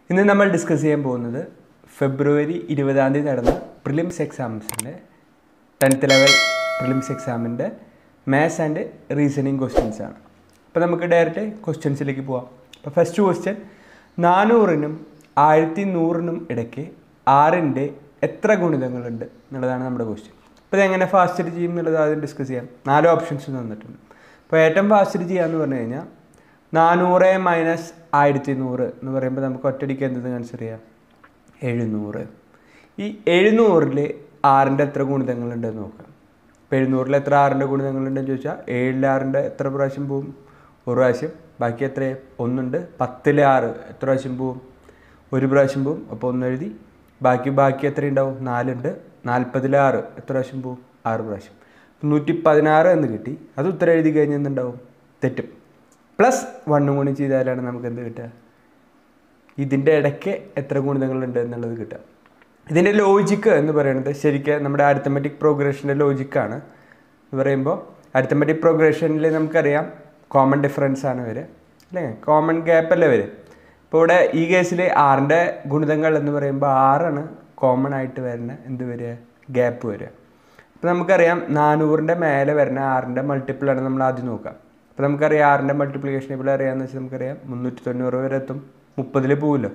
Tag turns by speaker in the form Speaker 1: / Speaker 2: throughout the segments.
Speaker 1: ഇന്ന് നമ്മൾ ഡിസ്കസ് ചെയ്യാൻ പോകുന്നത് ഫെബ്രുവരി ഇരുപതാം തീയതി നടന്ന പ്രിലിംസ് എക്സാംസിൻ്റെ ടെൻത്ത് ലെവൽ പ്രിലിംസ് എക്സാമിൻ്റെ മാത്സ് ആൻഡ് റീസണിങ് ക്വസ്റ്റ്യൻസ് ആണ് അപ്പോൾ നമുക്ക് ഡയറക്റ്റ് ക്വസ്റ്റ്യൻസിലേക്ക് പോവാം അപ്പോൾ ഫസ്റ്റ് ക്വസ്റ്റ്യൻ നാനൂറിനും ആയിരത്തി നൂറിനും ഇടയ്ക്ക് ആറിൻ്റെ എത്ര ഗുണിതങ്ങളുണ്ട് എന്നുള്ളതാണ് നമ്മുടെ ക്വസ്റ്റ്യൻ അപ്പോൾ ഇതെങ്ങനെ ഫാസ്റ്റ് ചെയ്യും എന്നുള്ളത് ആദ്യം ഡിസ്കസ് ചെയ്യാം നാല് ഓപ്ഷൻസ് തന്നിട്ടുണ്ട് അപ്പോൾ ഏറ്റവും ഫാസ്റ്റ് ചെയ്യാന്ന് പറഞ്ഞു കഴിഞ്ഞാൽ നാനൂറ് മൈനസ് ആയിരത്തി നൂറ് എന്ന് പറയുമ്പോൾ നമുക്ക് ഒറ്റയടിക്ക് എന്ത് കൺസിഡർ ചെയ്യാം എഴുന്നൂറ് ഈ എഴുന്നൂറിൽ ആറിൻ്റെ എത്ര ഗുണിതങ്ങളുണ്ടെന്ന് നോക്കാം ഇപ്പോൾ എഴുന്നൂറിൽ എത്ര ആറിൻ്റെ ഗുണിതങ്ങളുണ്ടെന്ന് ചോദിച്ചാൽ ഏഴിൽ ആറിൻ്റെ എത്ര പ്രാവശ്യം പോവും ഒരു പ്രാവശ്യം ബാക്കി എത്ര ഒന്നുണ്ട് പത്തിൽ ആറ് എത്ര പ്രാവശ്യം പോവും ഒരു പ്രാവശ്യം പോവും അപ്പോൾ ഒന്ന് എഴുതി ബാക്കി ബാക്കി എത്ര ഉണ്ടാവും നാലുണ്ട് നാൽപ്പതിൽ ആറ് എത്ര പ്രാവശ്യം പോവും ആറ് പ്രാവശ്യം നൂറ്റി പതിനാറ് എന്ന് കിട്ടി അത് ഉത്തരം എഴുതി കഴിഞ്ഞാൽ എന്തുണ്ടാവും തെറ്റും പ്ലസ് വണ്ണും കൂടി ചെയ്താലാണ് നമുക്ക് എന്ത് കിട്ടുക ഇതിൻ്റെ ഇടയ്ക്ക് എത്ര ഗുണിതങ്ങളുണ്ട് എന്നുള്ളത് കിട്ടുക ഇതിൻ്റെ ലോജിക്ക് എന്ന് പറയുന്നത് ശരിക്കും നമ്മുടെ അരിത്തമെറ്റിക് പ്രോഗ്രഷൻ്റെ ലോജിക്കാണ് എന്ന് പറയുമ്പോൾ അരിത്തമെറ്റിക് പ്രോഗ്രഷനിൽ നമുക്കറിയാം കോമൺ ഡിഫറൻസ് ആണ് വരിക അല്ലേ കോമൺ ഗ്യാപ്പ് അല്ലേ വരിക ഇപ്പോൾ ഇവിടെ ഈ കേസിൽ ആറിൻ്റെ ഗുണിതങ്ങൾ എന്ന് പറയുമ്പോൾ ആറാണ് കോമൺ ആയിട്ട് വരുന്ന എന്ത് വരിക ഗ്യാപ്പ് വരിക അപ്പോൾ നമുക്കറിയാം നാനൂറിൻ്റെ മേലെ വരുന്ന ആറിൻ്റെ മൾട്ടിപ്പിളാണ് നമ്മൾ ആദ്യം നോക്കുക അപ്പോൾ നമുക്കറിയാം ആറിൻ്റെ മൾട്ടിപ്ലിക്കേഷൻ ഇപ്പോൾ അറിയാമെന്ന് വെച്ചാൽ നമുക്കറിയാം മുന്നൂറ്റി തൊണ്ണൂറ് വരെ എത്തും മുപ്പതിൽ പോവില്ലോ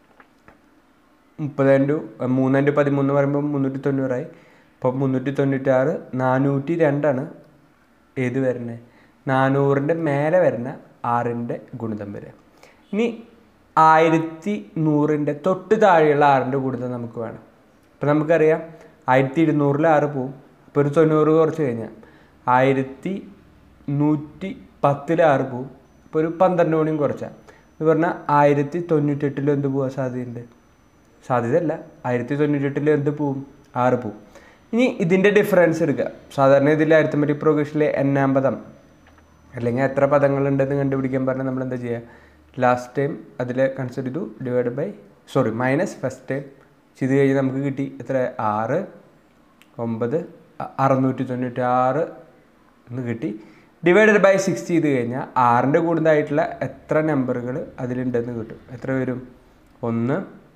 Speaker 1: മുപ്പത് ഇൻറ്റു മൂന്ന് ഇൻറ്റു പതിമൂന്ന് പറയുമ്പോൾ മുന്നൂറ്റി തൊണ്ണൂറായി അപ്പോൾ മുന്നൂറ്റി തൊണ്ണൂറ്റാറ് നാനൂറ്റി രണ്ടാണ് ഏത് വരുന്നത് നാനൂറിൻ്റെ മേലെ വരുന്ന ആറിൻ്റെ ഗുണിതം വരിക ഇനി ആയിരത്തി നൂറിൻ്റെ തൊട്ട് താഴെയുള്ള ആറിൻ്റെ ഗുണിതം നമുക്ക് വേണം അപ്പോൾ നമുക്കറിയാം ആയിരത്തി ഇരുന്നൂറിൽ ആറ് പോവും അപ്പോൾ ഒരു തൊണ്ണൂറ് കുറച്ച് കഴിഞ്ഞാൽ ആയിരത്തി നൂറ്റി പത്തിൽ ആറ് പോവും ഇപ്പോൾ ഒരു പന്ത്രണ്ട് മണിയും കുറച്ചാൽ എന്ന് പറഞ്ഞാൽ ആയിരത്തി തൊണ്ണൂറ്റെട്ടിൽ എന്ത് പോകാൻ സാധ്യതയുണ്ട് സാധ്യതയല്ല ആയിരത്തി തൊണ്ണൂറ്റെട്ടിൽ എന്ത് പോവും ആറ് പോവും ഇനി ഇതിൻ്റെ ഡിഫറൻസ് എടുക്കുക സാധാരണ ഇതിൽ അരിത്തമെറ്റിക് പ്രോഗ്രഷനിലെ എണ്ണാം പദം അല്ലെങ്കിൽ എത്ര പദങ്ങളുണ്ടെന്ന് കണ്ടുപിടിക്കാൻ പറഞ്ഞാൽ നമ്മൾ എന്താ ചെയ്യുക ലാസ്റ്റ് ടൈം അതിൽ കൺസിഡർ ചെയ്തു divide by sorry minus first time ചെയ്ത് കഴിഞ്ഞാൽ നമുക്ക് കിട്ടി എത്ര ആറ് ഒമ്പത് അ- അറുന്നൂറ്റി തൊണ്ണൂറ്റി ആറ് എന്ന് കിട്ടി ഡിവൈഡഡ് ബൈ സിക്സ് ചെയ്ത് കഴിഞ്ഞാൽ ആറിൻ്റെ കൂടുതലായിട്ടുള്ള എത്ര നമ്പറുകൾ അതിലുണ്ടെന്ന് കിട്ടും എത്ര വരും ഒന്ന്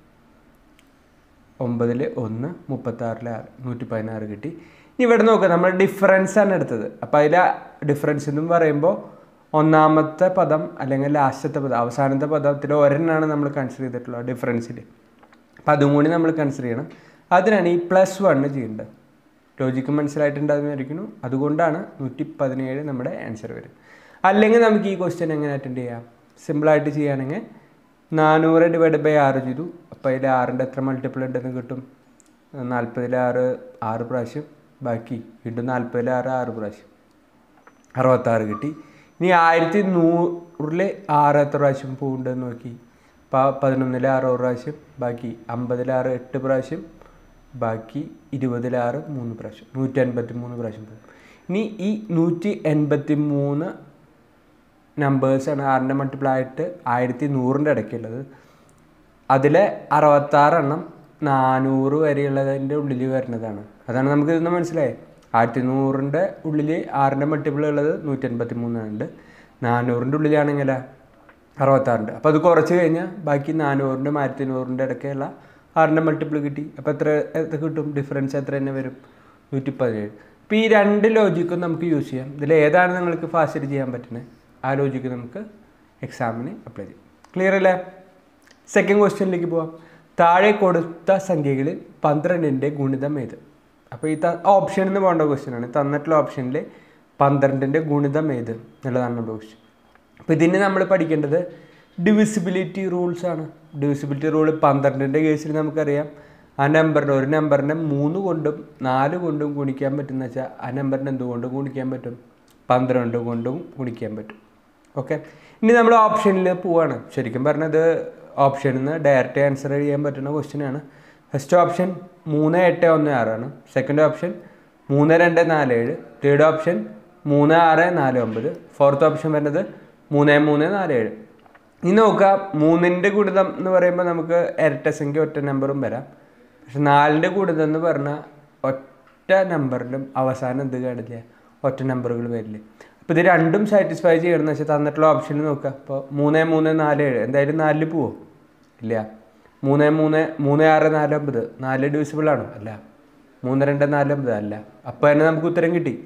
Speaker 1: ഒമ്പതിൽ ഒന്ന് മുപ്പത്താറിൽ ആറ് നൂറ്റി പതിനാറ് കിട്ടി ഇനി ഇവിടെ നോക്കുക നമ്മൾ ഡിഫറൻസ് ആണ് എടുത്തത് അപ്പോൾ അതിൽ ഡിഫറൻസ് എന്ന് പറയുമ്പോൾ ഒന്നാമത്തെ പദം അല്ലെങ്കിൽ ലാസ്റ്റത്തെ പദം അവസാനത്തെ പദത്തിൽ ഒരെണ്ണമാണ് നമ്മൾ കൺസിഡർ ചെയ്തിട്ടുള്ളത് ഡിഫറൻസിൽ അപ്പം അതും കൂടി നമ്മൾ കൺസിഡർ ചെയ്യണം അതിനാണ് ഈ പ്ലസ് വണ്ണ് ചെയ്യേണ്ടത് ലോജിക്ക് മനസ്സിലായിട്ടുണ്ടാകുമായിരിക്കുന്നു അതുകൊണ്ടാണ് നൂറ്റി പതിനേഴ് നമ്മുടെ ആൻസർ വരും അല്ലെങ്കിൽ നമുക്ക് ഈ ക്വസ്റ്റ്യൻ എങ്ങനെ അറ്റൻഡ് ചെയ്യാം സിമ്പിളായിട്ട് ചെയ്യുകയാണെങ്കിൽ നാനൂറ് ഡിവൈഡ് ബൈ ആറ് ചെയ്തു അപ്പോൾ അതിൽ ആറിൻ്റെ എത്ര മൾട്ടിപ്പിൾ ഉണ്ടെന്ന് കിട്ടും നാൽപ്പതിൽ ആറ് ആറ് പ്രാവശ്യം ബാക്കി വീണ്ടും നാൽപ്പതിൽ ആറ് ആറ് പ്രാവശ്യം അറുപത്താറ് കിട്ടി ഇനി ആയിരത്തി നൂറിൽ ആറ് എത്ര പ്രാവശ്യം പോകുന്നുണ്ടെന്ന് നോക്കി അപ്പോൾ പതിനൊന്നിൽ ആറ് ഒരു പ്രാവശ്യം ബാക്കി അമ്പതിൽ ആറ് എട്ട് പ്രാവശ്യം ബാക്കി ഇരുപതിൽ ആറ് മൂന്ന് പ്രാവശ്യം നൂറ്റി എൺപത്തി മൂന്ന് പ്രാവശ്യം പോകും ഇനി ഈ നൂറ്റി എൺപത്തി മൂന്ന് നമ്പേഴ്സാണ് ആറിൻ്റെ മൾട്ടിപ്പിൾ ആയിട്ട് ആയിരത്തി നൂറിൻ്റെ ഇടയ്ക്കുള്ളത് അതിലെ അറുപത്താറെണ്ണം നാനൂറ് വരെയുള്ളതിൻ്റെ ഉള്ളിൽ വരുന്നതാണ് അതാണ് നമുക്ക് ഇതൊന്ന് മനസ്സിലായത് ആയിരത്തി നൂറിൻ്റെ ഉള്ളിൽ ആറിൻ്റെ മൾട്ടിപ്പിൾ ഉള്ളത് നൂറ്റി എൺപത്തി മൂന്നുണ്ട് നാനൂറിൻ്റെ ഉള്ളിലാണെങ്കിൽ അറുപത്താറുണ്ട് അപ്പോൾ അത് കുറച്ച് കഴിഞ്ഞാൽ ബാക്കി നാനൂറിൻ്റെ ആയിരത്തി നൂറിൻ്റെ ഇടയ്ക്കുള്ള ആറിൻ്റെ മൾട്ടിപ്പിൾ കിട്ടി അപ്പോൾ എത്ര എത്ര കിട്ടും ഡിഫറൻസ് എത്ര തന്നെ വരും നൂറ്റി പതിനേഴ് അപ്പോൾ ഈ രണ്ട് ലോജിക്കും നമുക്ക് യൂസ് ചെയ്യാം ഇതിൽ ഏതാണ് നിങ്ങൾക്ക് ഫാസ്റ്റ് ചെയ്യാൻ പറ്റുന്നത് ആ ലോജിക്ക് നമുക്ക് എക്സാമിന് അപ്ലൈ ചെയ്യാം ക്ലിയർ അല്ലേ സെക്കൻഡ് ക്വസ്റ്റ്യനിലേക്ക് പോവാം താഴെ കൊടുത്ത സംഖ്യകളിൽ പന്ത്രണ്ടിൻ്റെ ഗുണിതം ഏത് അപ്പോൾ ഈ ഓപ്ഷൻ എന്ന് പോകേണ്ട ക്വസ്റ്റ്യൻ ആണ് തന്നിട്ടുള്ള ഓപ്ഷനിൽ പന്ത്രണ്ടിൻ്റെ ഗുണിതം ഏത് എന്നുള്ളതാണ് നമ്മുടെ ക്വസ്റ്റ്യൻ അപ്പോൾ ഇതിന് നമ്മൾ പഠിക്കേണ്ടത് ഡിവിസിബിലിറ്റി റൂൾസ് ആണ് ഡിവിസിബിലിറ്റി റൂൾ പന്ത്രണ്ടിൻ്റെ കേസിൽ നമുക്കറിയാം ആ നമ്പറിൻ്റെ ഒരു നമ്പറിനെ മൂന്ന് കൊണ്ടും നാല് കൊണ്ടും ഗുണിക്കാൻ പറ്റുന്ന വെച്ചാൽ ആ നമ്പറിനെ എന്തുകൊണ്ടും ഗുണിക്കാൻ പറ്റും പന്ത്രണ്ട് കൊണ്ടും ഗുണിക്കാൻ പറ്റും ഓക്കെ ഇനി നമ്മൾ ഓപ്ഷനിൽ പോവാണ് ശരിക്കും പറഞ്ഞത് ഓപ്ഷനിൽ നിന്ന് ഡയറക്റ്റ് ആൻസർ ചെയ്യാൻ പറ്റുന്ന ക്വസ്റ്റ്യൻ ആണ് ഫസ്റ്റ് ഓപ്ഷൻ മൂന്ന് എട്ട് ഒന്ന് ആറാണ് സെക്കൻഡ് ഓപ്ഷൻ മൂന്ന് രണ്ട് നാല് ഏഴ് തേർഡ് ഓപ്ഷൻ മൂന്ന് ആറ് നാല് ഒമ്പത് ഫോർത്ത് ഓപ്ഷൻ വരുന്നത് മൂന്ന് മൂന്ന് നാല് ഏഴ് ഇനി നോക്കുക മൂന്നിൻ്റെ ഗുണിതം എന്ന് പറയുമ്പോൾ നമുക്ക് ഇരട്ട സംഖ്യ ഒറ്റ നമ്പറും വരാം പക്ഷെ നാലിൻ്റെ ഗുണിതം എന്ന് പറഞ്ഞാൽ ഒറ്റ നമ്പറിലും അവസാനം എന്ത് കാണില്ല ഒറ്റ നമ്പറുകൾ വരില്ലേ അപ്പോൾ ഇത് രണ്ടും സാറ്റിസ്ഫൈ ചെയ്യണമെന്ന് വെച്ചാൽ തന്നിട്ടുള്ള ഓപ്ഷനിൽ നോക്കുക അപ്പോൾ മൂന്ന് മൂന്ന് നാല് ഏഴ് എന്തായാലും നാലിൽ പോവോ ഇല്ല മൂന്ന് മൂന്ന് മൂന്ന് ആറ് നാല് ഒമ്പത് നാല് ഡിവിസിബിൾ ആണോ അല്ല മൂന്ന് രണ്ട് നാല് ഒമ്പത് അല്ല അപ്പോൾ തന്നെ നമുക്ക് ഉത്തരം കിട്ടി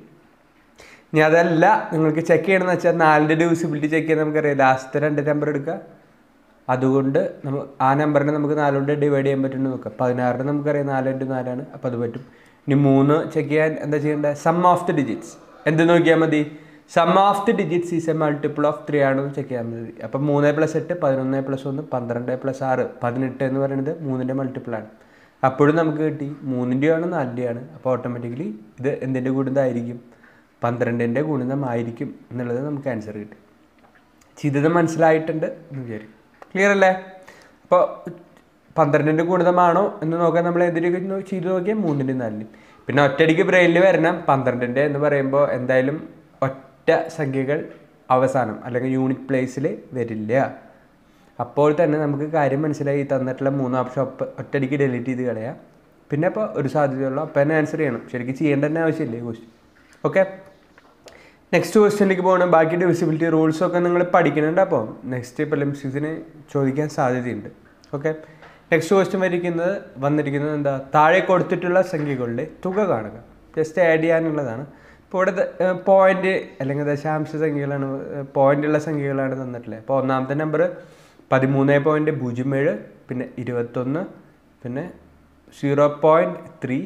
Speaker 1: ഇനി അതല്ല നിങ്ങൾക്ക് ചെക്ക് ചെയ്യണമെന്ന് വെച്ചാൽ നാലിൻ്റെ ഡിവിസിബിലിറ്റി ചെക്ക് ചെയ്യാൻ നമുക്കറിയാം ലാസ്റ്റ് രണ്ട് നമ്പർ എടുക്കുക അതുകൊണ്ട് നമ്മൾ ആ നമ്പറിനെ നമുക്ക് നാലുകൊണ്ട് ഡിവൈഡ് ചെയ്യാൻ പറ്റുമെന്ന് നോക്കാം പതിനാറിന് നമുക്കറിയാം നാല് ഇൻറ്റു നാലാണ് അപ്പോൾ അത് പറ്റും ഇനി മൂന്ന് ചെക്ക് ചെയ്യാൻ എന്താ ചെയ്യേണ്ടത് സം ഓഫ് ദി ഡിജിറ്റ്സ് എന്ത് നോക്കിയാൽ മതി sum of the digits is a multiple of three ആണെന്ന് ചെക്ക് ചെയ്യാൻ മതി അപ്പം മൂന്ന് പ്ലസ് എട്ട് പതിനൊന്ന് പ്ലസ് ഒന്ന് പന്ത്രണ്ട് പ്ലസ് ആറ് പതിനെട്ട് എന്ന് പറയുന്നത് മൂന്നിൻ്റെ മൾട്ടിപ്പിളാണ് അപ്പോഴും നമുക്ക് കിട്ടി മൂന്നിൻ്റെ ആണ് നാലിൻ്റെ ആണ് അപ്പോൾ ഓട്ടോമാറ്റിക്കലി ഇത് എന്തിൻ്റെ ഗുണിതമായിരിക്കും പന്ത്രണ്ടിൻ്റെ ഗുണിതമായിരിക്കും എന്നുള്ളത് നമുക്ക് ആൻസർ കിട്ടി ചെയ്തത് മനസ്സിലായിട്ടുണ്ട് എന്ന് വിചാരിക്കും ക്ലിയർ അല്ലേ അപ്പോൾ പന്ത്രണ്ടിൻ്റെ ഗുണിതമാണോ എന്ന് നോക്കാൻ നമ്മൾ എന്തിനൊക്കെ ചെയ്ത് നോക്കിയാൽ മൂന്നിൻ്റെ നാലിനും പിന്നെ ഒറ്റയടിക്ക് ബ്രെയിനിൽ വരണം പന്ത്രണ്ടിൻ്റെ എന്ന് പറയുമ്പോൾ എന്തായാലും ഒറ്റ സംഖ്യകൾ അവസാനം അല്ലെങ്കിൽ യൂണിറ്റ് പ്ലേസിൽ വരില്ല അപ്പോൾ തന്നെ നമുക്ക് കാര്യം മനസ്സിലായി ഈ തന്നിട്ടുള്ള മൂന്ന് ഓപ്ഷൻ ഒപ്പ ഒറ്റയടിക്ക് ഡിലീറ്റ് ചെയ്ത് കളയാം പിന്നെ അപ്പോൾ ഒരു സാധ്യതയുള്ള അപ്പം തന്നെ ആൻസർ ചെയ്യണം ശരിക്കും ചെയ്യേണ്ട തന്നെ ആവശ്യമില്ലേ ക്വസ്റ്റ്യൻ ഓക്കെ നെക്സ്റ്റ് ക്വസ്റ്റ്യനിലേക്ക് പോകണം ബാക്കി ഡിവിസിബിലിറ്റി റൂൾസ് ഒക്കെ നിങ്ങൾ പഠിക്കുന്നുണ്ട് അപ്പോൾ നെക്സ്റ്റ് പ്രിലിംസിന് ചോദിക്കാൻ സാധ്യതയുണ്ട് ഓക്കെ നെക്സ്റ്റ് ക്വസ്റ്റ്യൻ വരിക്കുന്നത് വന്നിരിക്കുന്നത് എന്താ താഴെ കൊടുത്തിട്ടുള്ള സംഖ്യകളുടെ തുക കാണുക ജസ്റ്റ് ആഡ് ചെയ്യാനുള്ളതാണ് ഇപ്പോൾ ഇവിടെ പോയിന്റ് അല്ലെങ്കിൽ ദശാംശ സംഖ്യകളാണ് പോയിന്റ് ഉള്ള സംഖ്യകളാണ് തന്നിട്ടുള്ളത് അപ്പോൾ ഒന്നാമത്തെ നമ്പർ പതിമൂന്ന് പോയിൻറ്റ് പൂജ്യം ഏഴ് പിന്നെ ഇരുപത്തൊന്ന് പിന്നെ സീറോ പോയിൻറ്റ് ത്രീ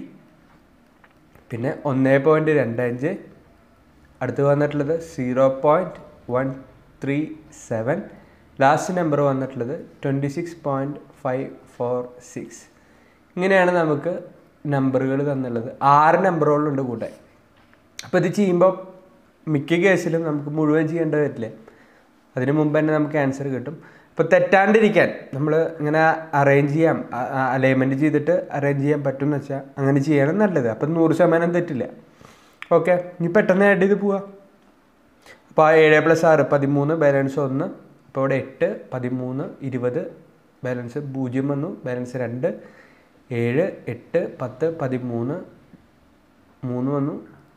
Speaker 1: പിന്നെ ഒന്ന് പോയിൻറ്റ് രണ്ട് അഞ്ച് അടുത്ത് വന്നിട്ടുള്ളത് zero point one three seven last number വന്നിട്ടുള്ളത് twenty six point five four six ഇങ്ങനെയാണ് നമുക്ക് നമ്പറുകൾ തന്നുള്ളത് ആറ് നമ്പറുകളുണ്ട് കൂട്ടാൻ അപ്പോൾ ഇത് ചെയ്യുമ്പോൾ മിക്ക കേസിലും നമുക്ക് മുഴുവൻ ചെയ്യേണ്ടി വരില്ല അതിന് മുമ്പ് തന്നെ നമുക്ക് ആൻസർ കിട്ടും ഇപ്പോൾ തെറ്റാണ്ടിരിക്കാൻ നമ്മൾ ഇങ്ങനെ അറേഞ്ച് ചെയ്യാം അലൈൻമെൻറ്റ് ചെയ്തിട്ട് അറേഞ്ച് ചെയ്യാൻ പറ്റും എന്ന് വെച്ചാൽ അങ്ങനെ ചെയ്യണം നല്ലത് അപ്പം നൂറ് ശതമാനം തെറ്റില്ല ഓക്കെ ഇനി പെട്ടെന്ന് ആഡ് ചെയ്ത് പോവാം അപ്പോൾ ആ ഏഴ് പ്ലസ് ആറ് പതിമൂന്ന് ബാലൻസ് ഒന്ന് ഇപ്പോൾ ഇവിടെ എട്ട് പതിമൂന്ന് ഇരുപത് ബാലൻസ് പൂജ്യം വന്നു ബാലൻസ് രണ്ട് ഏഴ് എട്ട് പത്ത് പതിമൂന്ന് മൂന്ന് വന്നു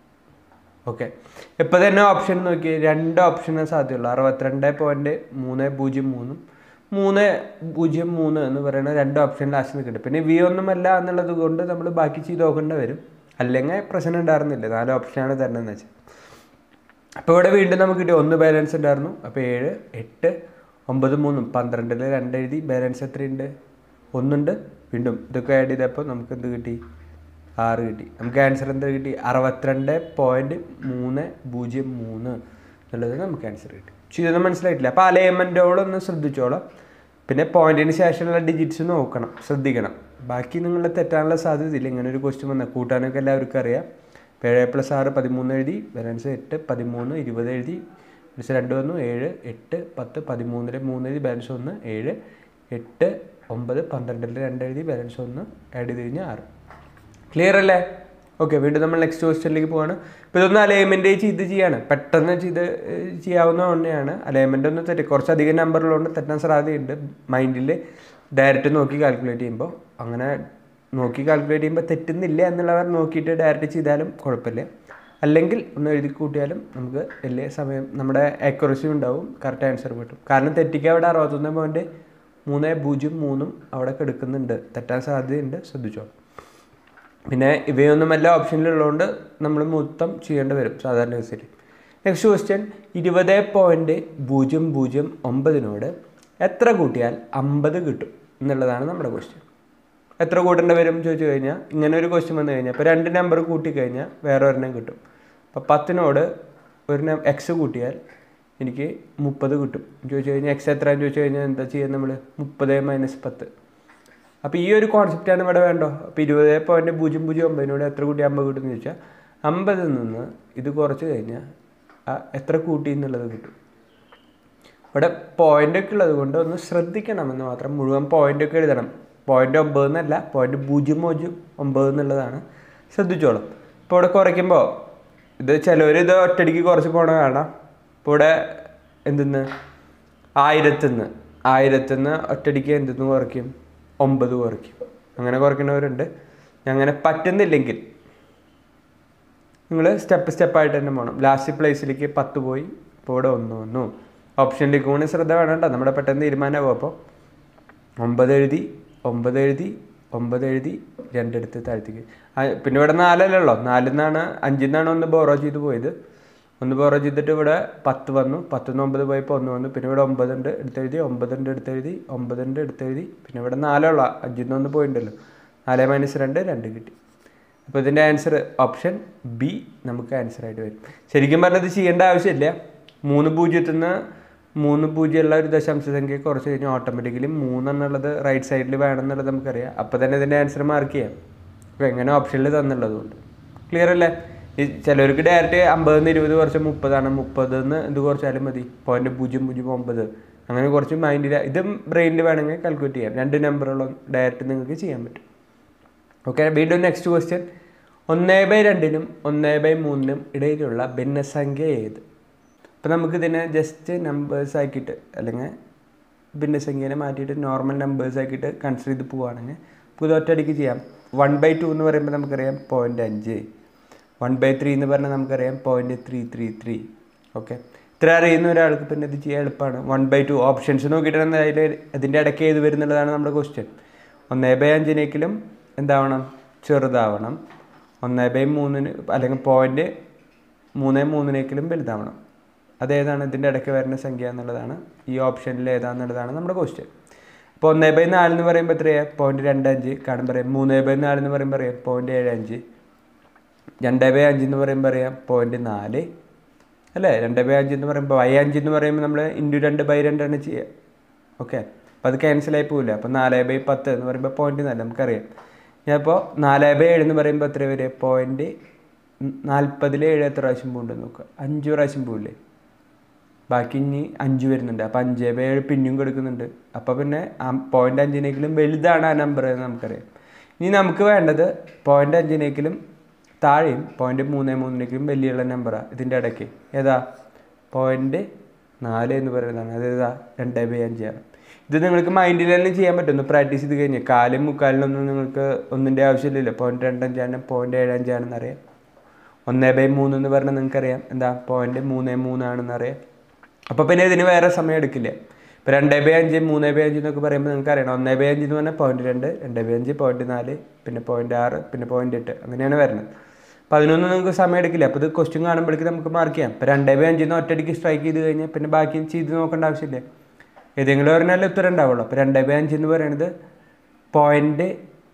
Speaker 1: ഓക്കെ ഇപ്പോൾ തന്നെ ഓപ്ഷൻ നോക്കി രണ്ട് ഓപ്ഷന് സാധ്യതയുള്ളൂ അറുപത്തിരണ്ട് പോയിൻറ്റ് മൂന്ന് പൂജ്യം മൂന്നും മൂന്ന് പൂജ്യം മൂന്ന് എന്ന് പറയുന്ന രണ്ട് ഓപ്ഷൻ ലാസ്റ്റ് നിൽക്കുന്നുണ്ട് പിന്നെ വി ഒന്നുമല്ല എന്നുള്ളത് കൊണ്ട് നമ്മൾ ബാക്കി ചെയ്ത് നോക്കേണ്ടി വരും അല്ലെങ്കിൽ പ്രശ്നം ഉണ്ടായിരുന്നില്ല നാല് ഓപ്ഷനാണ് തരണമെന്ന് വെച്ചാൽ അപ്പോൾ ഇവിടെ വീണ്ടും നമുക്ക് കിട്ടി ഒന്ന് ബാലൻസ് ഉണ്ടായിരുന്നു അപ്പോൾ ഏഴ് എട്ട് ഒമ്പത് മൂന്നും പന്ത്രണ്ടിൽ രണ്ട് എഴുതി ബാലൻസ് എത്രയുണ്ട് ഒന്നുണ്ട് വീണ്ടും ഇതൊക്കെ ആഡ് ചെയ്തപ്പോൾ നമുക്ക് എന്ത് കിട്ടി ആറ് കിട്ടി നമുക്ക് ആൻസർ എന്താ കിട്ടി അറുപത്തിരണ്ട് പോയിൻറ്റ് മൂന്ന് പൂജ്യം മൂന്ന് എന്നുള്ളത് നമുക്ക് ആൻസർ കിട്ടി പക്ഷേ ഇതൊന്നും മനസ്സിലായിട്ടില്ല അപ്പോൾ അലൈൻമെൻറ്റോളൊന്ന് ശ്രദ്ധിച്ചോളാം പിന്നെ പോയിന്റിന് ശേഷമുള്ള ഡിജിറ്റ്സ് നോക്കണം ശ്രദ്ധിക്കണം ബാക്കി നിങ്ങൾ തെറ്റാനുള്ള സാധ്യതയില്ല ഇങ്ങനെ ഒരു ക്വസ്റ്റ്യൻ വന്നാൽ കൂട്ടാനൊക്കെ എല്ലാവർക്കും അറിയാം ഏഴ് പ്ലസ് ആറ് പതിമൂന്ന് എഴുതി ബാലൻസ് എട്ട് പതിമൂന്ന് ഇരുപത് എഴുതി ബാലൻസ് രണ്ട് വന്നു ഏഴ് എട്ട് പത്ത് പതിമൂന്നിൽ മൂന്ന് എഴുതി ബാലൻസ് ഒന്ന് ഏഴ് എട്ട് ഒമ്പത് പന്ത്രണ്ടിൽ രണ്ട് എഴുതി ബാലൻസ് ഒന്ന് ആഡ് ചെയ്ത് കഴിഞ്ഞാൽ ആറ് ക്ലിയർ അല്ലേ ഓക്കെ വീണ്ടും നമ്മൾ നെക്സ്റ്റ് ക്വസ്റ്റ്യനിലേക്ക് പോവാണ് ഇപ്പോൾ ഇതൊന്ന് അലൈൻമെൻറ്റ് ചെയ്ത് ചെയ്യാണ് പെട്ടെന്ന് ചെയ്ത് ഏഹ്, ചെയ്യാവുന്ന ഒന്നെയാണ് അലൈൻമെൻ്റ് ഒന്ന് തെറ്റി കുറച്ചധികം നമ്പറുള്ളതുകൊണ്ട് തെറ്റാൻ സാധ്യതയുണ്ട് മൈൻഡിൽ ഡയറക്റ്റ് നോക്കി കാൽക്കുലേറ്റ് ചെയ്യുമ്പോൾ അങ്ങനെ നോക്കി കാൽക്കുലേറ്റ് ചെയ്യുമ്പോൾ തെറ്റുന്നില്ല എന്നുള്ളവർ നോക്കിയിട്ട് ഡയറക്റ്റ് ചെയ്താലും കുഴപ്പമില്ല അല്ലെങ്കിൽ ഒന്ന് എഴുതി കൂട്ടിയാലും നമുക്ക് വലിയ സമയം നമ്മുടെ ആക്യുറസി ഉണ്ടാവും കറക്റ്റ് ആൻസർ കിട്ടും കാരണം തെറ്റിക്കാൻ അവിടെ അറുപത്തൊന്ന് പോയിൻറ്റ് മൂന്ന് പൂജ്യം മൂന്നും അവിടെ കിടക്കുന്നുണ്ട് തെറ്റാൻ സാധ്യതയുണ്ട് ശ്രദ്ധിച്ചോ പിന്നെ ഇവയൊന്നുമല്ല ഓപ്ഷനിലുള്ളതുകൊണ്ട് നമ്മൾ മൊത്തം ചെയ്യേണ്ടി വരും സാധാരണ കേസിൽ നെക്സ്റ്റ് ക്വസ്റ്റ്യൻ ഇരുപത് പോയിൻറ്റ് പൂജ്യം പൂജ്യം ഒമ്പതിനോട് എത്ര കൂട്ടിയാൽ അമ്പത് കിട്ടും എന്നുള്ളതാണ് നമ്മുടെ ക്വസ്റ്റ്യൻ എത്ര കൂട്ടേണ്ടി വരും ചോദിച്ചു കഴിഞ്ഞാൽ ഇങ്ങനെ ഒരു ക്വസ്റ്റ്യൻ വന്നു കഴിഞ്ഞാൽ ഇപ്പോൾ രണ്ട് നമ്പർ കൂട്ടിക്കഴിഞ്ഞാൽ വേറെ ഒരെണ്ണം കിട്ടും അപ്പോൾ പത്തിനോട് ഒരു എക്സ് കൂട്ടിയാൽ എനിക്ക് മുപ്പത് കിട്ടും ചോദിച്ചു കഴിഞ്ഞാൽ എക്സ് എത്രയാണെന്ന് ചോദിച്ചു കഴിഞ്ഞാൽ എന്താ ചെയ്യുക നമ്മൾ മുപ്പത് മൈനസ് പത്ത് അപ്പോൾ ഈ ഒരു കോൺസെപ്റ്റാണ് ഇവിടെ വേണ്ടോ അപ്പോൾ ഇരുപത് പോയിൻറ്റ് പൂജ്യം പൂജ്യം ഒമ്പതിനോട് എത്ര കൂട്ടി അമ്പത് കിട്ടും എന്ന് ചോദിച്ചാൽ അമ്പതിൽ നിന്ന് ഇത് കുറച്ച് കഴിഞ്ഞാൽ ആ എത്ര കൂട്ടി എന്നുള്ളത് കിട്ടും ഇവിടെ പോയിന്റ് ഒക്കെ ഉള്ളത് കൊണ്ട് ഒന്ന് ശ്രദ്ധിക്കണമെന്ന് മാത്രം മുഴുവൻ പോയിന്റ് ഒക്കെ എഴുതണം പോയിന്റ് ഒമ്പത് എന്നല്ല പോയിന്റ് പൂജ്യം പൂജ്യം ഒമ്പത് എന്നുള്ളതാണ് ശ്രദ്ധിച്ചോളും ഇപ്പോൾ ഇവിടെ കുറയ്ക്കുമ്പോൾ ഇത് ചിലവർ ഇത് ഒറ്റടിക്ക് കുറച്ച് പോണ കാണാം ഇപ്പോൾ ഇവിടെ എന്തെന്ന് ആയിരത്തിന്ന് ആയിരത്തിന്ന് ഒറ്റടിക്ക് എന്തെന്ന് കുറയ്ക്കും ഒമ്പത് കുറയ്ക്കും അങ്ങനെ കുറയ്ക്കുന്നവരുണ്ട് അങ്ങനെ പറ്റുന്നില്ലെങ്കിൽ നിങ്ങൾ സ്റ്റെപ്പ് സ്റ്റെപ്പായിട്ട് തന്നെ പോകണം ലാസ്റ്റ് പ്ലേസിലേക്ക് പത്ത് പോയി ഇപ്പോൾ ഇവിടെ ഒന്ന് വന്നു ഓപ്ഷനിലേക്ക് കൂടി ശ്രദ്ധ വേണം കേട്ടോ നമ്മുടെ പെട്ടെന്ന് തീരുമാനമാകും അപ്പോൾ ഒമ്പത് എഴുതി ഒമ്പത് എഴുതി ഒമ്പത് എഴുതി രണ്ടെടുത്ത് താഴ്ത്തിക്ക് ആ, പിന്നെ ഇവിടെ നാലല്ലേ ഉള്ളൂ നാലിൽ നിന്നാണ് അഞ്ചിൽ നിന്നാണ് ഒന്ന് ബോറോ ചെയ്ത് പോയത് ഒന്ന് ബോറോ ചെയ്തിട്ട് ഇവിടെ പത്ത് വന്നു പത്തുനിന്ന് ഒമ്പത് പോയപ്പോൾ ഒന്ന് വന്നു പിന്നെ ഇവിടെ ഒമ്പതുണ്ട് എടുത്തെഴുതി ഒമ്പതുണ്ട് എടുത്തെഴുതി ഒമ്പതുണ്ട് എടുത്തെഴുതി പിന്നെ ഇവിടെ നാലുള്ള അഞ്ചിൽ നിന്ന് ഒന്ന് പോയിട്ടുണ്ടല്ലോ നാല് മൈനസ് രണ്ട് രണ്ട് കിട്ടി അപ്പോൾ ഇതിൻ്റെ ആൻസർ ഓപ്ഷൻ ബി നമുക്ക് ആൻസർ ആയിട്ട് വരും ശരിക്കും പറഞ്ഞാൽ ഇത് ചെയ്യേണ്ട ആവശ്യമില്ല മൂന്ന് പൂജ്യത്തിൽ നിന്ന് മൂന്ന് പൂജ്യമുള്ള ഒരു ദശാംശ സംഖ്യ കുറച്ച് കഴിഞ്ഞാൽ ഓട്ടോമാറ്റിക്കലി മൂന്നെന്നുള്ളത് റൈറ്റ് സൈഡിൽ വേണം എന്നുള്ളത് നമുക്കറിയാം അപ്പോൾ തന്നെ ഇതിൻ്റെ ആൻസർ മാർക്ക് ചെയ്യാം അപ്പോൾ എങ്ങനെ ഓപ്ഷനിൽ തന്നുള്ളതുകൊണ്ട് ക്ലിയർ അല്ലേ ഈ ചിലവർക്ക് ഡയറക്റ്റ് അമ്പതിൽ നിന്ന് ഇരുപത് കുറച്ച് മുപ്പതാണ് മുപ്പതിൽ നിന്ന് എന്ത് കുറച്ചാലും മതി പോയിന്റ് പൂജ്യം പൂജ്യം ഒമ്പത് അങ്ങനെ കുറച്ച് മൈൻഡിൽ ഇതും ബ്രെയിനിൽ വേണമെങ്കിൽ കാൽക്കുലേറ്റ് ചെയ്യാം രണ്ട് നമ്പറുകളും ഡയറക്റ്റ് നിങ്ങൾക്ക് ചെയ്യാൻ പറ്റും ഓക്കെ വീണ്ടും നെക്സ്റ്റ് ക്വസ്റ്റ്യൻ ഒന്നേ ബൈ രണ്ടിനും ഒന്നേ ബൈ മൂന്നിനും ഇടയിലുള്ള ഭിന്നസംഖ്യ ഏത് അപ്പോൾ നമുക്കിതിനെ ജസ്റ്റ് നമ്പേഴ്സ് ആക്കിയിട്ട് അല്ലെങ്കിൽ ഭിന്നസംഖ്യനെ മാറ്റിയിട്ട് നോർമൽ നമ്പേഴ്സ് ആക്കിയിട്ട് കൺസിഡർ ചെയ്ത് പോവുകയാണെങ്കിൽ നമുക്ക് ഇത് ഒറ്റയടിക്ക് ചെയ്യാം വൺ ബൈ ടു എന്ന് പറയുമ്പോൾ നമുക്കറിയാം പോയിൻ്റ് അഞ്ച് വൺ ബൈ ത്രീ എന്ന് പറഞ്ഞാൽ നമുക്കറിയാം point three three three okay ഇത്ര അറിയുന്ന ഒരാൾക്ക് പിന്നെ ഇത് ചെയ്യാൻ എളുപ്പമാണ് വൺ ബൈ ടു ഓപ്ഷൻസ് നോക്കിയിട്ടാണ് അതിൽ അതിൻ്റെ ഇടയ്ക്ക് ഏത് വരുന്നുള്ളതാണ് നമ്മുടെ ക്വസ്റ്റ്യൻ ഒന്നേ ബൈ അഞ്ചിനേക്കിലും എന്താവണം ചെറുതാവണം ഒന്നേ ബൈ മൂന്നിന് അല്ലെങ്കിൽ പോയിൻ്റ് മൂന്ന് മൂന്നിനേക്കിലും വലുതാവണം അതേതാണ് ഇതിൻ്റെ ഇടയ്ക്ക് വരുന്ന സംഖ്യ എന്നുള്ളതാണ് ഈ ഓപ്ഷനിൽ ഏതാണെന്നുള്ളതാണ് നമ്മുടെ ക്വസ്റ്റ്യൻ അപ്പോൾ ഒന്നേ ബൈ നാല് എന്ന് പറയുമ്പോൾ എത്രയാണ് പോയിന്റ് രണ്ട് അഞ്ച് കാണുമ്പോൾ പറയാം മൂന്നേ ബൈ നാല് എന്ന് പറയുമ്പോൾ അറിയാം പോയിന്റ് ഏഴ് അഞ്ച് രണ്ട് ബൈ അഞ്ച് എന്ന് പറയുമ്പോൾ അറിയാം പോയിന്റ് നാല് അല്ലേ രണ്ട് ബൈ അഞ്ച് എന്ന് പറയുമ്പോൾ ബൈ അഞ്ച് എന്ന് പറയുമ്പോൾ നമ്മൾ ഇൻറ്റു രണ്ട് ബൈ രണ്ടാണ് ചെയ്യുക ഓക്കെ അപ്പോൾ അത് ക്യാൻസലായി പോവില്ല അപ്പോൾ നാല് ബൈ പത്ത് എന്ന് പറയുമ്പോൾ പോയിന്റ് നാല് നമുക്കറിയാം ഞാൻ ഇപ്പോൾ നാല് ബൈ ഏഴ് എന്ന് പറയുമ്പോൾ എത്ര വരെ പോയിന്റ് നാൽപ്പതിൽ ഏഴ് എത്ര പ്രാവശ്യം പോകുന്നുണ്ട് നോക്കുക അഞ്ച് പ്രാവശ്യം പോവില്ലേ ബാക്കി ഇനി അഞ്ച് വരുന്നുണ്ട് അപ്പോൾ അഞ്ച് ബൈ ഏഴ് പിന്നെയും കൊടുക്കുന്നുണ്ട് അപ്പോൾ പിന്നെ ആ പോയിന്റ് അഞ്ചിനേക്കിലും വലുതാണ് ആ നമ്പർ എന്ന് നമുക്കറിയാം ഇനി നമുക്ക് വേണ്ടത് പോയിന്റ് അഞ്ചിനേക്കിലും താഴെയും പോയിന്റ് മൂന്ന് മൂന്നിനേക്കിലും വലിയുള്ള നമ്പറാണ് ഇതിൻ്റെ ഇടയ്ക്ക് ഏതാ പോയിന്റ് നാല് എന്ന് പറയുന്നതാണ് അത് ഏതാ രണ്ട് ബൈ അഞ്ചാണ് ഇത് നിങ്ങൾക്ക് മൈൻഡിൽ തന്നെ ചെയ്യാൻ പറ്റും ഒന്ന് പ്രാക്ടീസ് ചെയ്ത് കഴിഞ്ഞാൽ കാലും മുക്കാലിനൊന്നും നിങ്ങൾക്ക് ഒന്നിൻ്റെ ആവശ്യമില്ലല്ലോ പോയിന്റ് രണ്ടഞ്ചാണ് പോയിന്റ് ഏഴ് അഞ്ചാണെന്ന് അറിയാം ഒന്നേ ബൈ മൂന്ന് എന്ന് പറഞ്ഞാൽ നിങ്ങൾക്കറിയാം എന്താ പോയിന്റ് മൂന്ന് മൂന്നാണെന്ന് അറിയാം അപ്പോൾ പിന്നെ ഇതിന് വേറെ സമയം എടുക്കില്ല ഇപ്പോൾ രണ്ടേ ബൈ അഞ്ച് മൂന്നേ ബൈ അഞ്ച് എന്നൊക്കെ പറയുമ്പോൾ നിങ്ങൾക്ക് അറിയണം ഒന്നേ ബൈ അഞ്ച് എന്ന് പറഞ്ഞാൽ പോയിന്റ് രണ്ട് രണ്ടേ ബൈ അഞ്ച് പോയിന്റ് നാല് പിന്നെ പോയിന്റ് ആറ് പിന്നെ പോയിന്റ് എട്ട് അങ്ങനെയാണ് വരുന്നത് അപ്പോൾ അതിനൊന്നും നിങ്ങൾക്ക് സമയം എടുക്കില്ല അപ്പോൾ ഇത് ക്വസ്റ്റ്യൻ കാണുമ്പോഴേക്ക് നമുക്ക് മാർക്ക് ചെയ്യാം ഇപ്പോൾ രണ്ടേ ബൈ അഞ്ചിൽ നിന്ന് ഒറ്റയടിക്ക് സ്ട്രൈക്ക് ചെയ്ത് കഴിഞ്ഞാൽ പിന്നെ ബാക്കി ചെയ്ത് നോക്കേണ്ട ആവശ്യമില്ല ഏതെങ്കിലും ഒരെണ്ണല്ലേ ഉത്തരം ഉണ്ടാവുള്ളൂ അപ്പോൾ രണ്ടേ ബൈ അഞ്ച് എന്ന് പറയുന്നത് പോയിന്റ്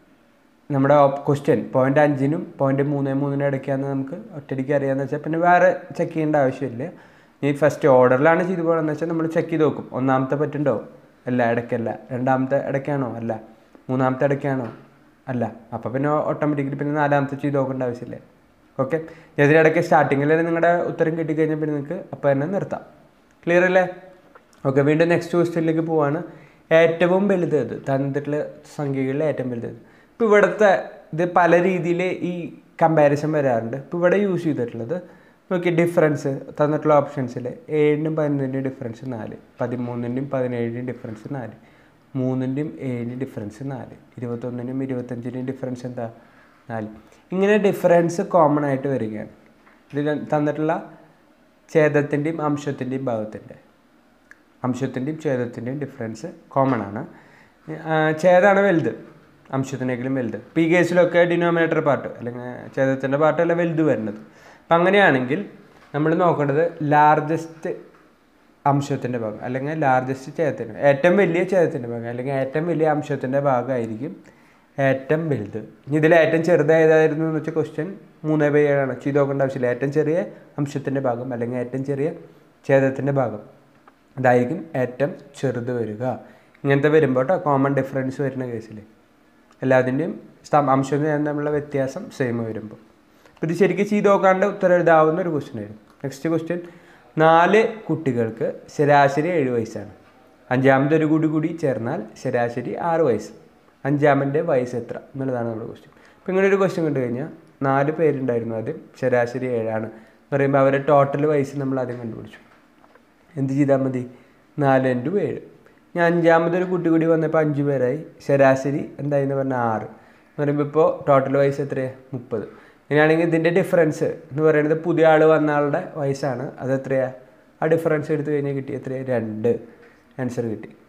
Speaker 1: നമ്മുടെ ക്വസ്റ്റ്യൻ പോയിന്റ് അഞ്ചിനും പോയിന്റ് മൂന്ന് മൂന്നിനും ഇടയ്ക്കാന്ന് നമുക്ക് ഒറ്റയടിക്ക് അറിയാമെന്ന് വെച്ചാൽ പിന്നെ വേറെ ചെക്ക് ചെയ്യേണ്ട ആവശ്യമില്ല ഈ ഫസ്റ്റ് ഓർഡറിലാണ് ചെയ്തു പോകണമെന്ന് വെച്ചാൽ നമ്മൾ ചെക്ക് ചെയ്ത് നോക്കും ഒന്നാമത്തെ പറ്റുണ്ടോ അല്ല ഇടയ്ക്കല്ല രണ്ടാമത്തെ ഇടയ്ക്കാണോ അല്ല മൂന്നാമത്തെ ഇടയ്ക്കാണോ അല്ല അപ്പോൾ പിന്നെ ഓട്ടോമാറ്റിക്കലി പിന്നെ നാലാമത്തെ ചെയ്ത് നോക്കേണ്ട ആവശ്യമില്ല ഓക്കെ ഇതിനിടയ്ക്ക് സ്റ്റാർട്ടിങ്ങിൽ നിങ്ങളുടെ ഉത്തരം കിട്ടിക്കഴിഞ്ഞാൽ പിന്നെ നിങ്ങൾക്ക് അപ്പോൾ തന്നെ നിർത്താം ക്ലിയർ അല്ലേ ഓക്കെ വീണ്ടും നെക്സ്റ്റ് ക്വസ്റ്റ്യനിലേക്ക് പോവാണ് ഏറ്റവും വലുത് ഇത് തന്നിട്ടുള്ള സംഖ്യകളിൽ ഏറ്റവും വലുത് ഇപ്പോൾ ഇവിടുത്തെ ഇത് പല രീതിയിൽ ഈ കമ്പാരിസൺ വരാറുണ്ട് ഇപ്പോൾ ഇവിടെ യൂസ് ചെയ്തിട്ടുള്ളത് നോക്കി ഡിഫറൻസ് തന്നിട്ടുള്ള ഓപ്ഷൻസിൽ ഏഴിനും പതിനൊന്നിൻ്റെയും ഡിഫറൻസ് നാല് പതിമൂന്നിൻ്റെയും പതിനേഴിൻ്റെയും ഡിഫറൻസ് നാല് മൂന്നിൻ്റെയും ഏഴിൻ്റെയും ഡിഫറൻസ് നാല് ഇരുപത്തൊന്നിൻ്റെയും ഇരുപത്തഞ്ചിൻ്റെയും ഡിഫറൻസ് എന്താ നാല് ഇങ്ങനെ ഡിഫറൻസ് കോമൺ ആയിട്ട് വരികയാണ് ഇതിൽ തന്നിട്ടുള്ള ഛേദത്തിൻ്റെയും അംശത്തിൻ്റെയും ഭാഗത്തിൻ്റെ അംശത്തിൻ്റെയും ഛേദത്തിൻ്റെയും ഡിഫറൻസ് കോമൺ ആണ് ആ, ഛേദമാണ് വലുത് അംശത്തിനേക്കാളും വലുത് ഇപ്പോൾ ഈ കേസിലൊക്കെ ഡിനോമിനേറ്റർ പാർട്ട് അല്ലെങ്കിൽ ഛേദത്തിൻ്റെ പാർട്ടല്ല വലുത് വരുന്നത് അപ്പം അങ്ങനെയാണെങ്കിൽ നമ്മൾ നോക്കേണ്ടത് ലാർജസ്റ്റ് അംശത്തിൻ്റെ ഭാഗം അല്ലെങ്കിൽ ലാർജസ്റ്റ് ഛേദത്തിൻ്റെ ഏറ്റവും വലിയ ഛേദത്തിൻ്റെ ഭാഗം അല്ലെങ്കിൽ ഏറ്റവും വലിയ അംശത്തിൻ്റെ ഭാഗമായിരിക്കും ഏറ്റവും വലുത് ഇനി ഇതിൽ ഏറ്റവും ചെറുത് ഏതായിരുന്നു എന്ന് വെച്ചാൽ ക്വസ്റ്റ്യൻ മൂന്ന് ബൈ ഏഴാണ് ചെയ്ത് നോക്കേണ്ട ആവശ്യമില്ല ഏറ്റവും ചെറിയ അംശത്തിൻ്റെ ഭാഗം അല്ലെങ്കിൽ ഏറ്റവും ചെറിയ ഛേദത്തിൻ്റെ ഭാഗം അതായിരിക്കും ഏറ്റവും ചെറുത് വരിക ഇങ്ങനത്തെ വരുമ്പോൾ കേട്ടോ കോമൺ ഡിഫറൻസ് വരുന്ന കേസിൽ എല്ലാത്തിൻ്റെയും അംശം തമ്മിലുള്ള വ്യത്യാസം സെയിം വരുമ്പോൾ അപ്പോൾ ഇത് ശരിക്കും ചെയ്ത് നോക്കാണ്ട് ഉത്തരം എഴുതാവുന്ന ഒരു ക്വസ്റ്റ്യൻ ആയിരുന്നു നെക്സ്റ്റ് ക്വസ്റ്റ്യൻ നാല് കുട്ടികൾക്ക് ശരാശരി ഏഴ് വയസ്സാണ് അഞ്ചാമത്തെ ഒരു കൂടി കൂടി ചേർന്നാൽ ശരാശരി ആറ് വയസ്സ് അഞ്ചാമൻ്റെ വയസ്സ് എത്ര എന്നുള്ളതാണ് നമ്മുടെ ക്വസ്റ്റ്യൻ അപ്പോൾ ഇങ്ങനെ ഒരു ക്വസ്റ്റ്യൻ കണ്ടു കഴിഞ്ഞാൽ നാല് പേരുണ്ടായിരുന്നു ആദ്യം ശരാശരി ഏഴാണ് എന്ന് പറയുമ്പോൾ അവരുടെ ടോട്ടൽ വയസ്സ് നമ്മൾ ആദ്യം കണ്ടുപിടിച്ചു എന്ത് ചെയ്താൽ മതി നാല് ഇൻറ്റു ഏഴ് ഞാൻ അഞ്ചാമതൊരു കുട്ടി കൂടി വന്നപ്പോൾ അഞ്ച് പേരായി ശരാശരി എന്തായെന്ന് പറഞ്ഞാൽ ആറ് എന്ന് പറയുമ്പോൾ ഇപ്പോൾ ടോട്ടൽ വയസ്സ് എത്രയാണ് മുപ്പത് ഇങ്ങനെയാണെങ്കിൽ ഇതിൻ്റെ ഡിഫറൻസ് എന്ന് പറയുന്നത് പുതിയ ആൾ വന്ന ആളുടെ വയസ്സാണ് അത് എത്രയാണ് ആ ഡിഫറൻസ് എടുത്തു കഴിഞ്ഞാൽ കിട്ടി എത്രയാണ് രണ്ട് ആൻസർ കിട്ടി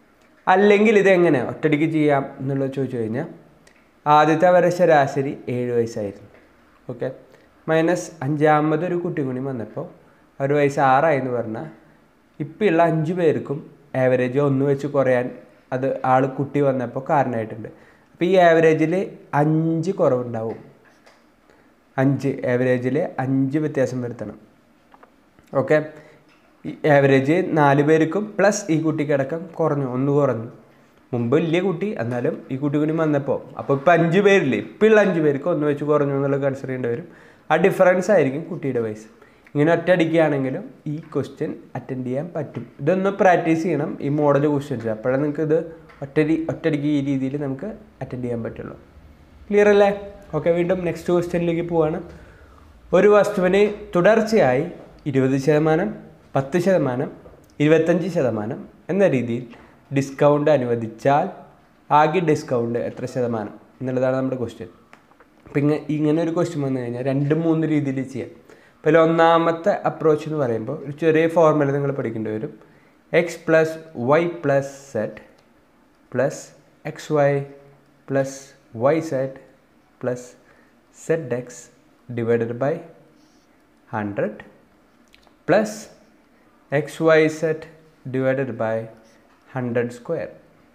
Speaker 1: അല്ലെങ്കിൽ ഇതെങ്ങനെ ഒറ്റടിക്ക് ചെയ്യാം എന്നുള്ളത് ചോദിച്ചു കഴിഞ്ഞാൽ ആദ്യത്തെ വരെ ശരാശരി ഏഴ് വയസ്സായിരുന്നു ഓക്കെ മൈനസ് അഞ്ചാമത് ഒരു കുട്ടി കൂടി വന്നപ്പോൾ ഒരു വയസ്സ് ആറായി എന്ന് പറഞ്ഞാൽ ഇപ്പം ഉള്ള അഞ്ച് പേർക്കും ആവറേജ് ഒന്ന് വെച്ച് കുറയാൻ അത് ആൾ കുട്ടി വന്നപ്പോൾ കാരണമായിട്ടുണ്ട് അപ്പോൾ ഈ ആവറേജിൽ അഞ്ച് കുറവുണ്ടാവും അഞ്ച് ആവറേജിൽ അഞ്ച് വ്യത്യാസം വരുത്തണം ഓക്കെ ഈ ആവറേജ് നാല് പേർക്കും പ്ലസ് ഈ കുട്ടിക്കടക്കം കുറഞ്ഞു ഒന്ന് കുറഞ്ഞു മുമ്പ് വലിയ കുട്ടി എന്നാലും ഈ കുട്ടി കൂടി വന്നപ്പോൾ അപ്പോൾ ഇപ്പം അഞ്ച് പേരില്ലേ ഇപ്പം ഉള്ള അഞ്ച് പേർക്ക് ഒന്ന് വെച്ച് കുറഞ്ഞു എന്നുള്ളത് കൺസിഡർ ചെയ്യേണ്ടി വരും ആ ഡിഫറൻസ് ആയിരിക്കും കുട്ടിയുടെ വയസ്സ് ഇങ്ങനെ ഒറ്റയടിക്കുകയാണെങ്കിലും ഈ ക്വസ്റ്റ്യൻ അറ്റൻഡ് ചെയ്യാൻ പറ്റും ഇതൊന്ന് പ്രാക്ടീസ് ചെയ്യണം ഈ മോഡൽ ക്വസ്റ്റ്യൻസ് അപ്പോഴേ നിങ്ങൾക്ക് ഇത് ഒറ്റടി ഒറ്റയടിക്ക് ഈ രീതിയിൽ നമുക്ക് അറ്റൻഡ് ചെയ്യാൻ പറ്റുള്ളൂ ക്ലിയർ അല്ലേ ഓക്കെ വീണ്ടും നെക്സ്റ്റ് ക്വസ്റ്റ്യനിലേക്ക് പോവാണ് ഒരു വസ്തുവിന് തുടർച്ചയായി ഇരുപത് ശതമാനം പത്ത് ശതമാനം ഇരുപത്തഞ്ച് ശതമാനം എന്ന രീതിയിൽ ഡിസ്കൗണ്ട് അനുവദിച്ചാൽ ആകെ ഡിസ്കൗണ്ട് എത്ര ശതമാനം എന്നുള്ളതാണ് നമ്മുടെ ക്വസ്റ്റ്യൻ അപ്പം ഇങ്ങനെ ഇങ്ങനെ ഒരു ക്വസ്റ്റ്യൻ വന്നു കഴിഞ്ഞാൽ രണ്ട് മൂന്ന് രീതിയിൽ ചെയ്യാം അപ്പോൾ ഒന്നാമത്തെ അപ്രോച്ച് എന്ന് പറയുമ്പോൾ ഒരു ചെറിയ ഫോർമുല നിങ്ങൾ പഠിക്കേണ്ടി വരും X plus Y plus Z plus X Y plus Y Z plus Z X divided by hundred plus X Y Z divided by hundred square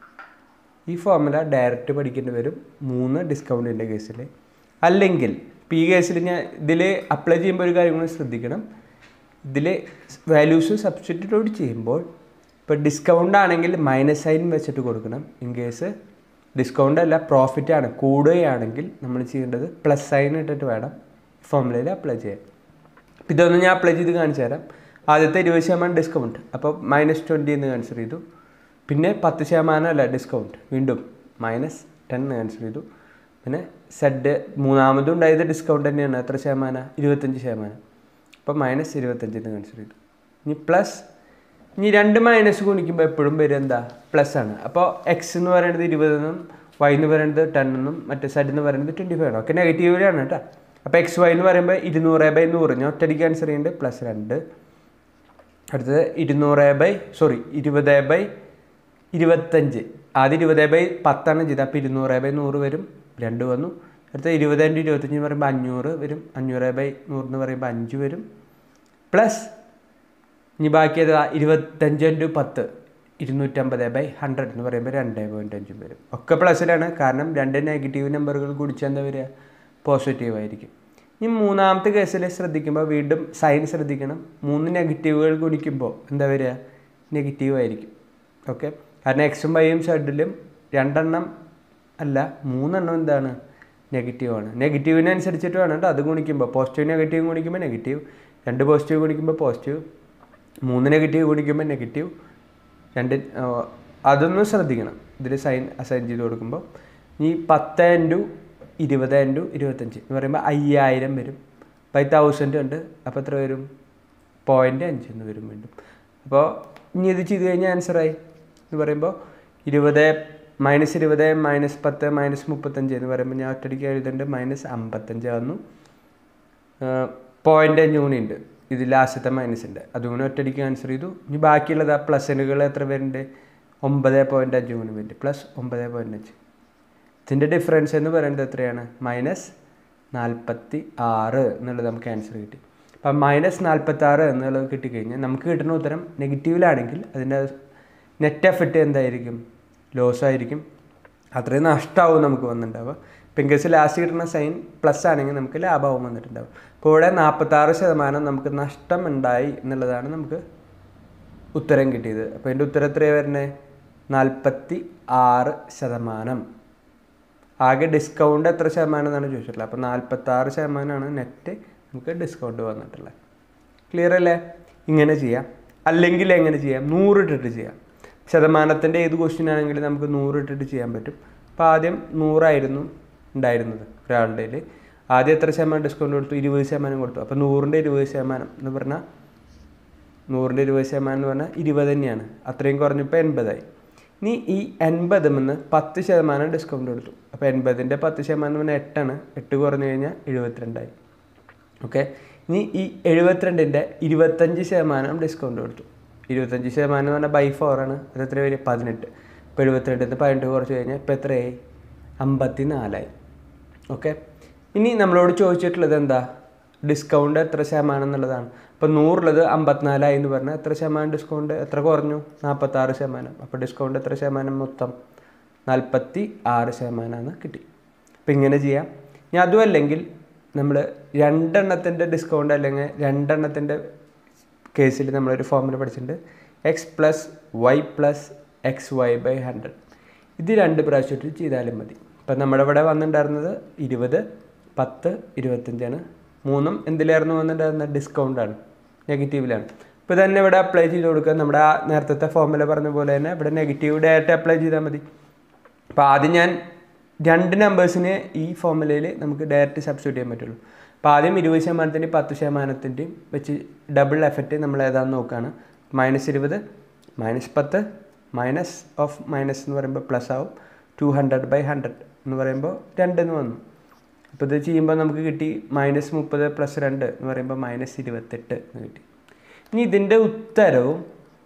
Speaker 1: ഈ ഫോർമുല ഡയറക്റ്റ് പഠിക്കേണ്ടി വരും മൂന്ന് ഡിസ്കൗണ്ടിൻ്റെ കേസിൽ അല്ലെങ്കിൽ ഇപ്പോൾ ഈ കേസിൽ ഞാൻ ഇതിൽ അപ്ലൈ ചെയ്യുമ്പോൾ ഒരു കാര്യം കൂടി ശ്രദ്ധിക്കണം ഇതിൽ വാല്യൂസ് സബ്സ്റ്റിറ്റ്യൂട്ട് ചെയ്യുമ്പോൾ ഇപ്പോൾ ഡിസ്കൗണ്ട് ആണെങ്കിൽ മൈനസ് സൈൻ വെച്ചിട്ട് കൊടുക്കണം ഇൻ കേസ് ഡിസ്കൗണ്ട് അല്ല പ്രോഫിറ്റ് ആണ് കൂടുകയാണെങ്കിൽ നമ്മൾ ചെയ്യേണ്ടത് പ്ലസ് സൈൻ ഇട്ടിട്ട് വേണം ഫോർമുലയിൽ അപ്ലൈ ചെയ്യാൻ അപ്പോൾ ഇതൊന്ന് ഞാൻ അപ്ലൈ ചെയ്ത് കാണിച്ചു തരാം ആദ്യത്തെ ഇരുപത് ശതമാനം ഡിസ്കൗണ്ട് അപ്പോൾ മൈനസ് ട്വൻറ്റി എന്ന് കൺസിഡർ ചെയ്തു പിന്നെ പത്ത് ശതമാനം അല്ല ഡിസ്കൗണ്ട് വീണ്ടും മൈനസ് ടെൻ കൺസിഡർ ചെയ്തു പിന്നെ സെഡ് മൂന്നാമതും ഉണ്ടായത് ഡിസ്കൗണ്ട് തന്നെയാണ് എത്ര ശതമാനം ഇരുപത്തഞ്ച് ശതമാനം അപ്പോൾ മൈനസ് ഇരുപത്തഞ്ച് എന്ന് കൺസിഡർ ചെയ്തു ഇനി പ്ലസ് ഇനി രണ്ട് മൈനസ് ഗുണിക്കുമ്പോൾ എപ്പോഴും വരും എന്താ പ്ലസ് ആണ് അപ്പോൾ എക്സ് എന്ന് പറയുന്നത് ഇരുപതെന്നും വൈ എന്ന് പറയുന്നത് ടെൻ എന്നും മറ്റേ സെഡ് എന്ന് പറയുന്നത് ട്വൻറ്റി ഫൈവ് ആണ് ഒക്കെ നെഗറ്റീവിലാണ് കേട്ടോ അപ്പോൾ എക്സ് വൈ എന്ന് പറയുമ്പോൾ ഇരുന്നൂറ് ബൈ നൂറ് ഞാൻ ഒറ്റയടിക്ക് ആൻസർ ചെയ്യുന്നുണ്ട് പ്ലസ് രണ്ട് അടുത്തത് ഇരുന്നൂറ് ബൈ സോറി ഇരുപത് ബൈ ഇരുപത്തഞ്ച് ആദ്യം ഇരുപത് ബൈ പത്താണ് ചെയ്തത് അപ്പോൾ ഇരുന്നൂറ് ബൈ നൂറ് വരും രണ്ട് വന്നു അടുത്ത ഇരുപത് ഇൻറ്റു ഇരുപത്തഞ്ച് എന്ന് പറയുമ്പോൾ അഞ്ഞൂറ് വരും അഞ്ഞൂറ് ബൈ നൂറ് എന്ന് പറയുമ്പോൾ അഞ്ച് വരും പ്ലസ് ഇനി ബാക്കി ഏതാ ഇരുപത്തഞ്ച് ഇൻറ്റു പത്ത് ഇരുന്നൂറ്റമ്പത് ബൈ ഹൺഡ്രഡ് എന്ന് പറയുമ്പോൾ രണ്ട് പോയിൻറ്റ് അഞ്ചും വരും ഒക്കെ പ്ലസ്സിലാണ് കാരണം രണ്ട് നെഗറ്റീവ് നമ്പറുകൾ കുടിച്ചാൽ എന്താ വരിക പോസിറ്റീവ് ആയിരിക്കും ഇനി മൂന്നാമത്തെ കേസിൽ ശ്രദ്ധിക്കുമ്പോൾ വീണ്ടും സൈൻ ശ്രദ്ധിക്കണം മൂന്ന് നെഗറ്റീവുകൾ ഗുണിക്കുമ്പോൾ എന്താ വരിക നെഗറ്റീവ് ആയിരിക്കും ഓക്കെ കാരണം എക്സും വൈയും സൈഡിലും രണ്ടെണ്ണം അല്ല മൂന്നെണ്ണം എന്താണ് നെഗറ്റീവാണ് നെഗറ്റീവിനനുസരിച്ചിട്ട് വേണം കേട്ടോ അത് ഗുണിക്കുമ്പോൾ പോസിറ്റീവ് നെഗറ്റീവ് ഗുണിക്കുമ്പോൾ നെഗറ്റീവ് രണ്ട് പോസിറ്റീവ് ഗുണിക്കുമ്പോൾ പോസിറ്റീവ് മൂന്ന് നെഗറ്റീവ് ഗുണിക്കുമ്പോൾ നെഗറ്റീവ് രണ്ട് അതൊന്നും ശ്രദ്ധിക്കണം ഇതിൽ സൈൻ അസൈൻ ചെയ്ത് കൊടുക്കുമ്പോൾ ഈ പത്ത് ഇൻറ്റു ഇരുപത് ഇൻറ്റു ഇരുപത്തഞ്ച് എന്ന് പറയുമ്പോൾ അയ്യായിരം വരും ഫൈവ് തൗസൻഡ് ഉണ്ട് അപ്പോൾ എത്ര വരും പോയിൻ്റ് അഞ്ച് എന്ന് വരും വീണ്ടും അപ്പോൾ ഇനി ഇത് ചെയ്ത് കഴിഞ്ഞാൽ ആൻസറായി എന്ന് പറയുമ്പോൾ ഇരുപത് മൈനസ് ഇരുപത് മൈനസ് പത്ത് മൈനസ് മുപ്പത്തഞ്ച് എന്ന് പറയുമ്പോൾ ഞാൻ ഒറ്റടിക്ക് എഴുതേണ്ടത് മൈനസ് അമ്പത്തഞ്ച് വന്നു പോയിൻ്റ് അഞ്ച് കൂടി ഉണ്ട് ഇത് ലാസ്റ്റത്തെ മൈനസ് ഉണ്ട് അതുകൊണ്ട് ഒറ്റടിക്ക് ആൻസർ ചെയ്തു ഇനി ബാക്കിയുള്ളത് ആ പ്ലസിനുകൾ എത്ര പേരുണ്ട് ഒമ്പത് പോയിൻ്റ് അഞ്ച് മൂന്ന് പേരുണ്ട് പ്ലസ് ഒമ്പത് പോയിൻ്റ് അഞ്ച് ഇതിൻ്റെ ഡിഫറൻസ് എന്ന് പറയുന്നത് എത്രയാണ് മൈനസ് നാൽപ്പത്തി ആറ് എന്നുള്ളത് നമുക്ക് ആൻസർ കിട്ടി അപ്പം മൈനസ് നാൽപ്പത്തി ആറ് എന്നുള്ളത് കിട്ടിക്കഴിഞ്ഞാൽ നമുക്ക് കിട്ടുന്ന ഉത്തരം നെഗറ്റീവിലാണെങ്കിൽ അതിൻ്റെ നെറ്റ് എഫക്റ്റ് എന്തായിരിക്കും ലോസ് ആയിരിക്കും അത്രയും നഷ്ടമാവും നമുക്ക് വന്നിട്ടുണ്ടാവുക ഇപ്പം കേസ് ലാസ്റ്റ് കിട്ടുന്ന സൈൻ പ്ലസ് ആണെങ്കിൽ നമുക്ക് ലാഭമാവും വന്നിട്ടുണ്ടാവും അപ്പോൾ ഇവിടെ നാൽപ്പത്താറ് ശതമാനം നമുക്ക് നഷ്ടം ഉണ്ടായി എന്നുള്ളതാണ് നമുക്ക് ഉത്തരം കിട്ടിയത് അപ്പോൾ എൻ്റെ ഉത്തരം എത്രയാണ് വരുന്നത് നാൽപ്പത്തി ആറ് ശതമാനം ആകെ ഡിസ്കൗണ്ട് എത്ര ശതമാനം എന്നാണ് ചോദിച്ചിട്ടുള്ളത് അപ്പോൾ നാൽപ്പത്താറ് ശതമാനമാണ് നെറ്റ് നമുക്ക് ഡിസ്കൗണ്ട് വന്നിട്ടുള്ളത് ക്ലിയർ അല്ലേ ഇങ്ങനെ ചെയ്യാം അല്ലെങ്കിൽ എങ്ങനെ ചെയ്യാം നൂറ് ഇട്ടിട്ട് ചെയ്യാം ശതമാനത്തിൻ്റെ ഏത് ക്വസ്റ്റ്യൻ ആണെങ്കിലും നമുക്ക് നൂറ് ഇട്ടിട്ട് ചെയ്യാൻ പറ്റും അപ്പോൾ ആദ്യം നൂറായിരുന്നു ഉണ്ടായിരുന്നത് ഒരാളുടെ കയ്യിൽ ആദ്യം എത്ര ശതമാനം ഡിസ്കൗണ്ട് കൊടുത്തു ഇരുപത് ശതമാനം കൊടുത്തു അപ്പോൾ നൂറിൻ്റെ ഇരുപത് ശതമാനം എന്ന് പറഞ്ഞാൽ നൂറിൻ്റെ ഇരുപത് ശതമാനം എന്ന് പറഞ്ഞാൽ ഇരുപത് തന്നെയാണ് അത്രയും കുറഞ്ഞപ്പോൾ എൺപതായി ഇനി ഈ എൺപതിൽ നിന്ന് പത്ത് ശതമാനം ഡിസ്കൗണ്ട് കൊടുത്തു അപ്പോൾ എൺപതിൻ്റെ പത്ത് ശതമാനം എന്ന് പറഞ്ഞാൽ എട്ടാണ് എട്ട് കുറഞ്ഞു കഴിഞ്ഞാൽ എഴുപത്തിരണ്ടായി ഓക്കെ ഇനി ഈ എഴുപത്തിരണ്ടിൻ്റെ ഇരുപത്തഞ്ച് ശതമാനം ഡിസ്കൗണ്ട് കൊടുത്തു ഇരുപത്തഞ്ച് ശതമാനം എന്ന് പറഞ്ഞാൽ ബൈ ഫോറാണ് അത് എത്ര വരിക പതിനെട്ട് അപ്പോൾ എഴുപത്തിരണ്ടിൽ നിന്ന് പതിനെട്ട് കുറച്ച് കഴിഞ്ഞാൽ ഇപ്പോൾ എത്രയായി അമ്പത്തി നാലായി ഓക്കെ ഇനി നമ്മളോട് ചോദിച്ചിട്ടുള്ളത് എന്താ ഡിസ്കൗണ്ട് എത്ര ശതമാനം എന്നുള്ളതാണ് അപ്പോൾ നൂറുള്ളത് അമ്പത്തിനാലായി എന്ന് പറഞ്ഞാൽ എത്ര ശതമാനം ഡിസ്കൗണ്ട് എത്ര കുറഞ്ഞു നാൽപ്പത്താറ് ശതമാനം അപ്പോൾ ഡിസ്കൗണ്ട് എത്ര ശതമാനം മൊത്തം നാൽപ്പത്തി ആറ് ശതമാനമാണ് കിട്ടി അപ്പോൾ ഇങ്ങനെ ചെയ്യാം ഇനി അതും അല്ലെങ്കിൽ നമ്മൾ രണ്ടെണ്ണത്തിൻ്റെ ഡിസ്കൗണ്ട് അല്ലെങ്കിൽ രണ്ടെണ്ണത്തിൻ്റെ കേസിൽ നമ്മളൊരു ഫോമുല പഠിച്ചിട്ടുണ്ട് X plus Y plus X Y by hundred ഇത് രണ്ട് പ്രാവശ്യമായിട്ട് ചെയ്താലും മതി ഇപ്പം നമ്മുടെ ഇവിടെ വന്നിട്ടുണ്ടായിരുന്നത് ഇരുപത് പത്ത് ഇരുപത്തഞ്ചാണ് മൂന്നും എന്തിലായിരുന്നു വന്നിട്ടുണ്ടായിരുന്നത് ഡിസ്കൗണ്ടാണ് നെഗറ്റീവിലാണ് ഇപ്പോൾ തന്നെ ഇവിടെ അപ്ലൈ ചെയ്ത് കൊടുക്കുക നമ്മുടെ ആ നേരത്തെ ഫോമുല പറഞ്ഞ പോലെ തന്നെ ഇവിടെ നെഗറ്റീവ് ഡയറക്റ്റ് അപ്ലൈ ചെയ്താൽ മതി അപ്പോൾ ആദ്യം ഞാൻ രണ്ട് നമ്പേഴ്സിനെ ഈ ഫോമുലയിൽ നമുക്ക് ഡയറക്റ്റ് സബ്സ്റ്റിറ്റ്യൂട്ട് ചെയ്യാൻ പറ്റുള്ളൂ അപ്പോൾ ആദ്യം ഇരുപത് ശതമാനത്തിൻ്റെയും പത്ത് ശതമാനത്തിൻ്റെയും വെച്ച് ഡബിൾ എഫക്റ്റ് നമ്മൾ ഏതാണെന്ന് നോക്കുകയാണ് മൈനസ് ഇരുപത് മൈനസ് പത്ത് മൈനസ് ഓഫ് മൈനസ് എന്ന് പറയുമ്പോൾ പ്ലസ് ആവും ടു ഹൺഡ്രഡ് ബൈ ഹൺഡ്രഡ് എന്ന് പറയുമ്പോൾ രണ്ടെന്ന് വന്നു അപ്പോൾ ഇത് ചെയ്യുമ്പോൾ നമുക്ക് കിട്ടി മൈനസ് മുപ്പത് പ്ലസ് രണ്ട് എന്ന് പറയുമ്പോൾ മൈനസ് ഇരുപത്തെട്ട് എന്ന് കിട്ടി ഇനി ഇതിൻ്റെ ഉത്തരവും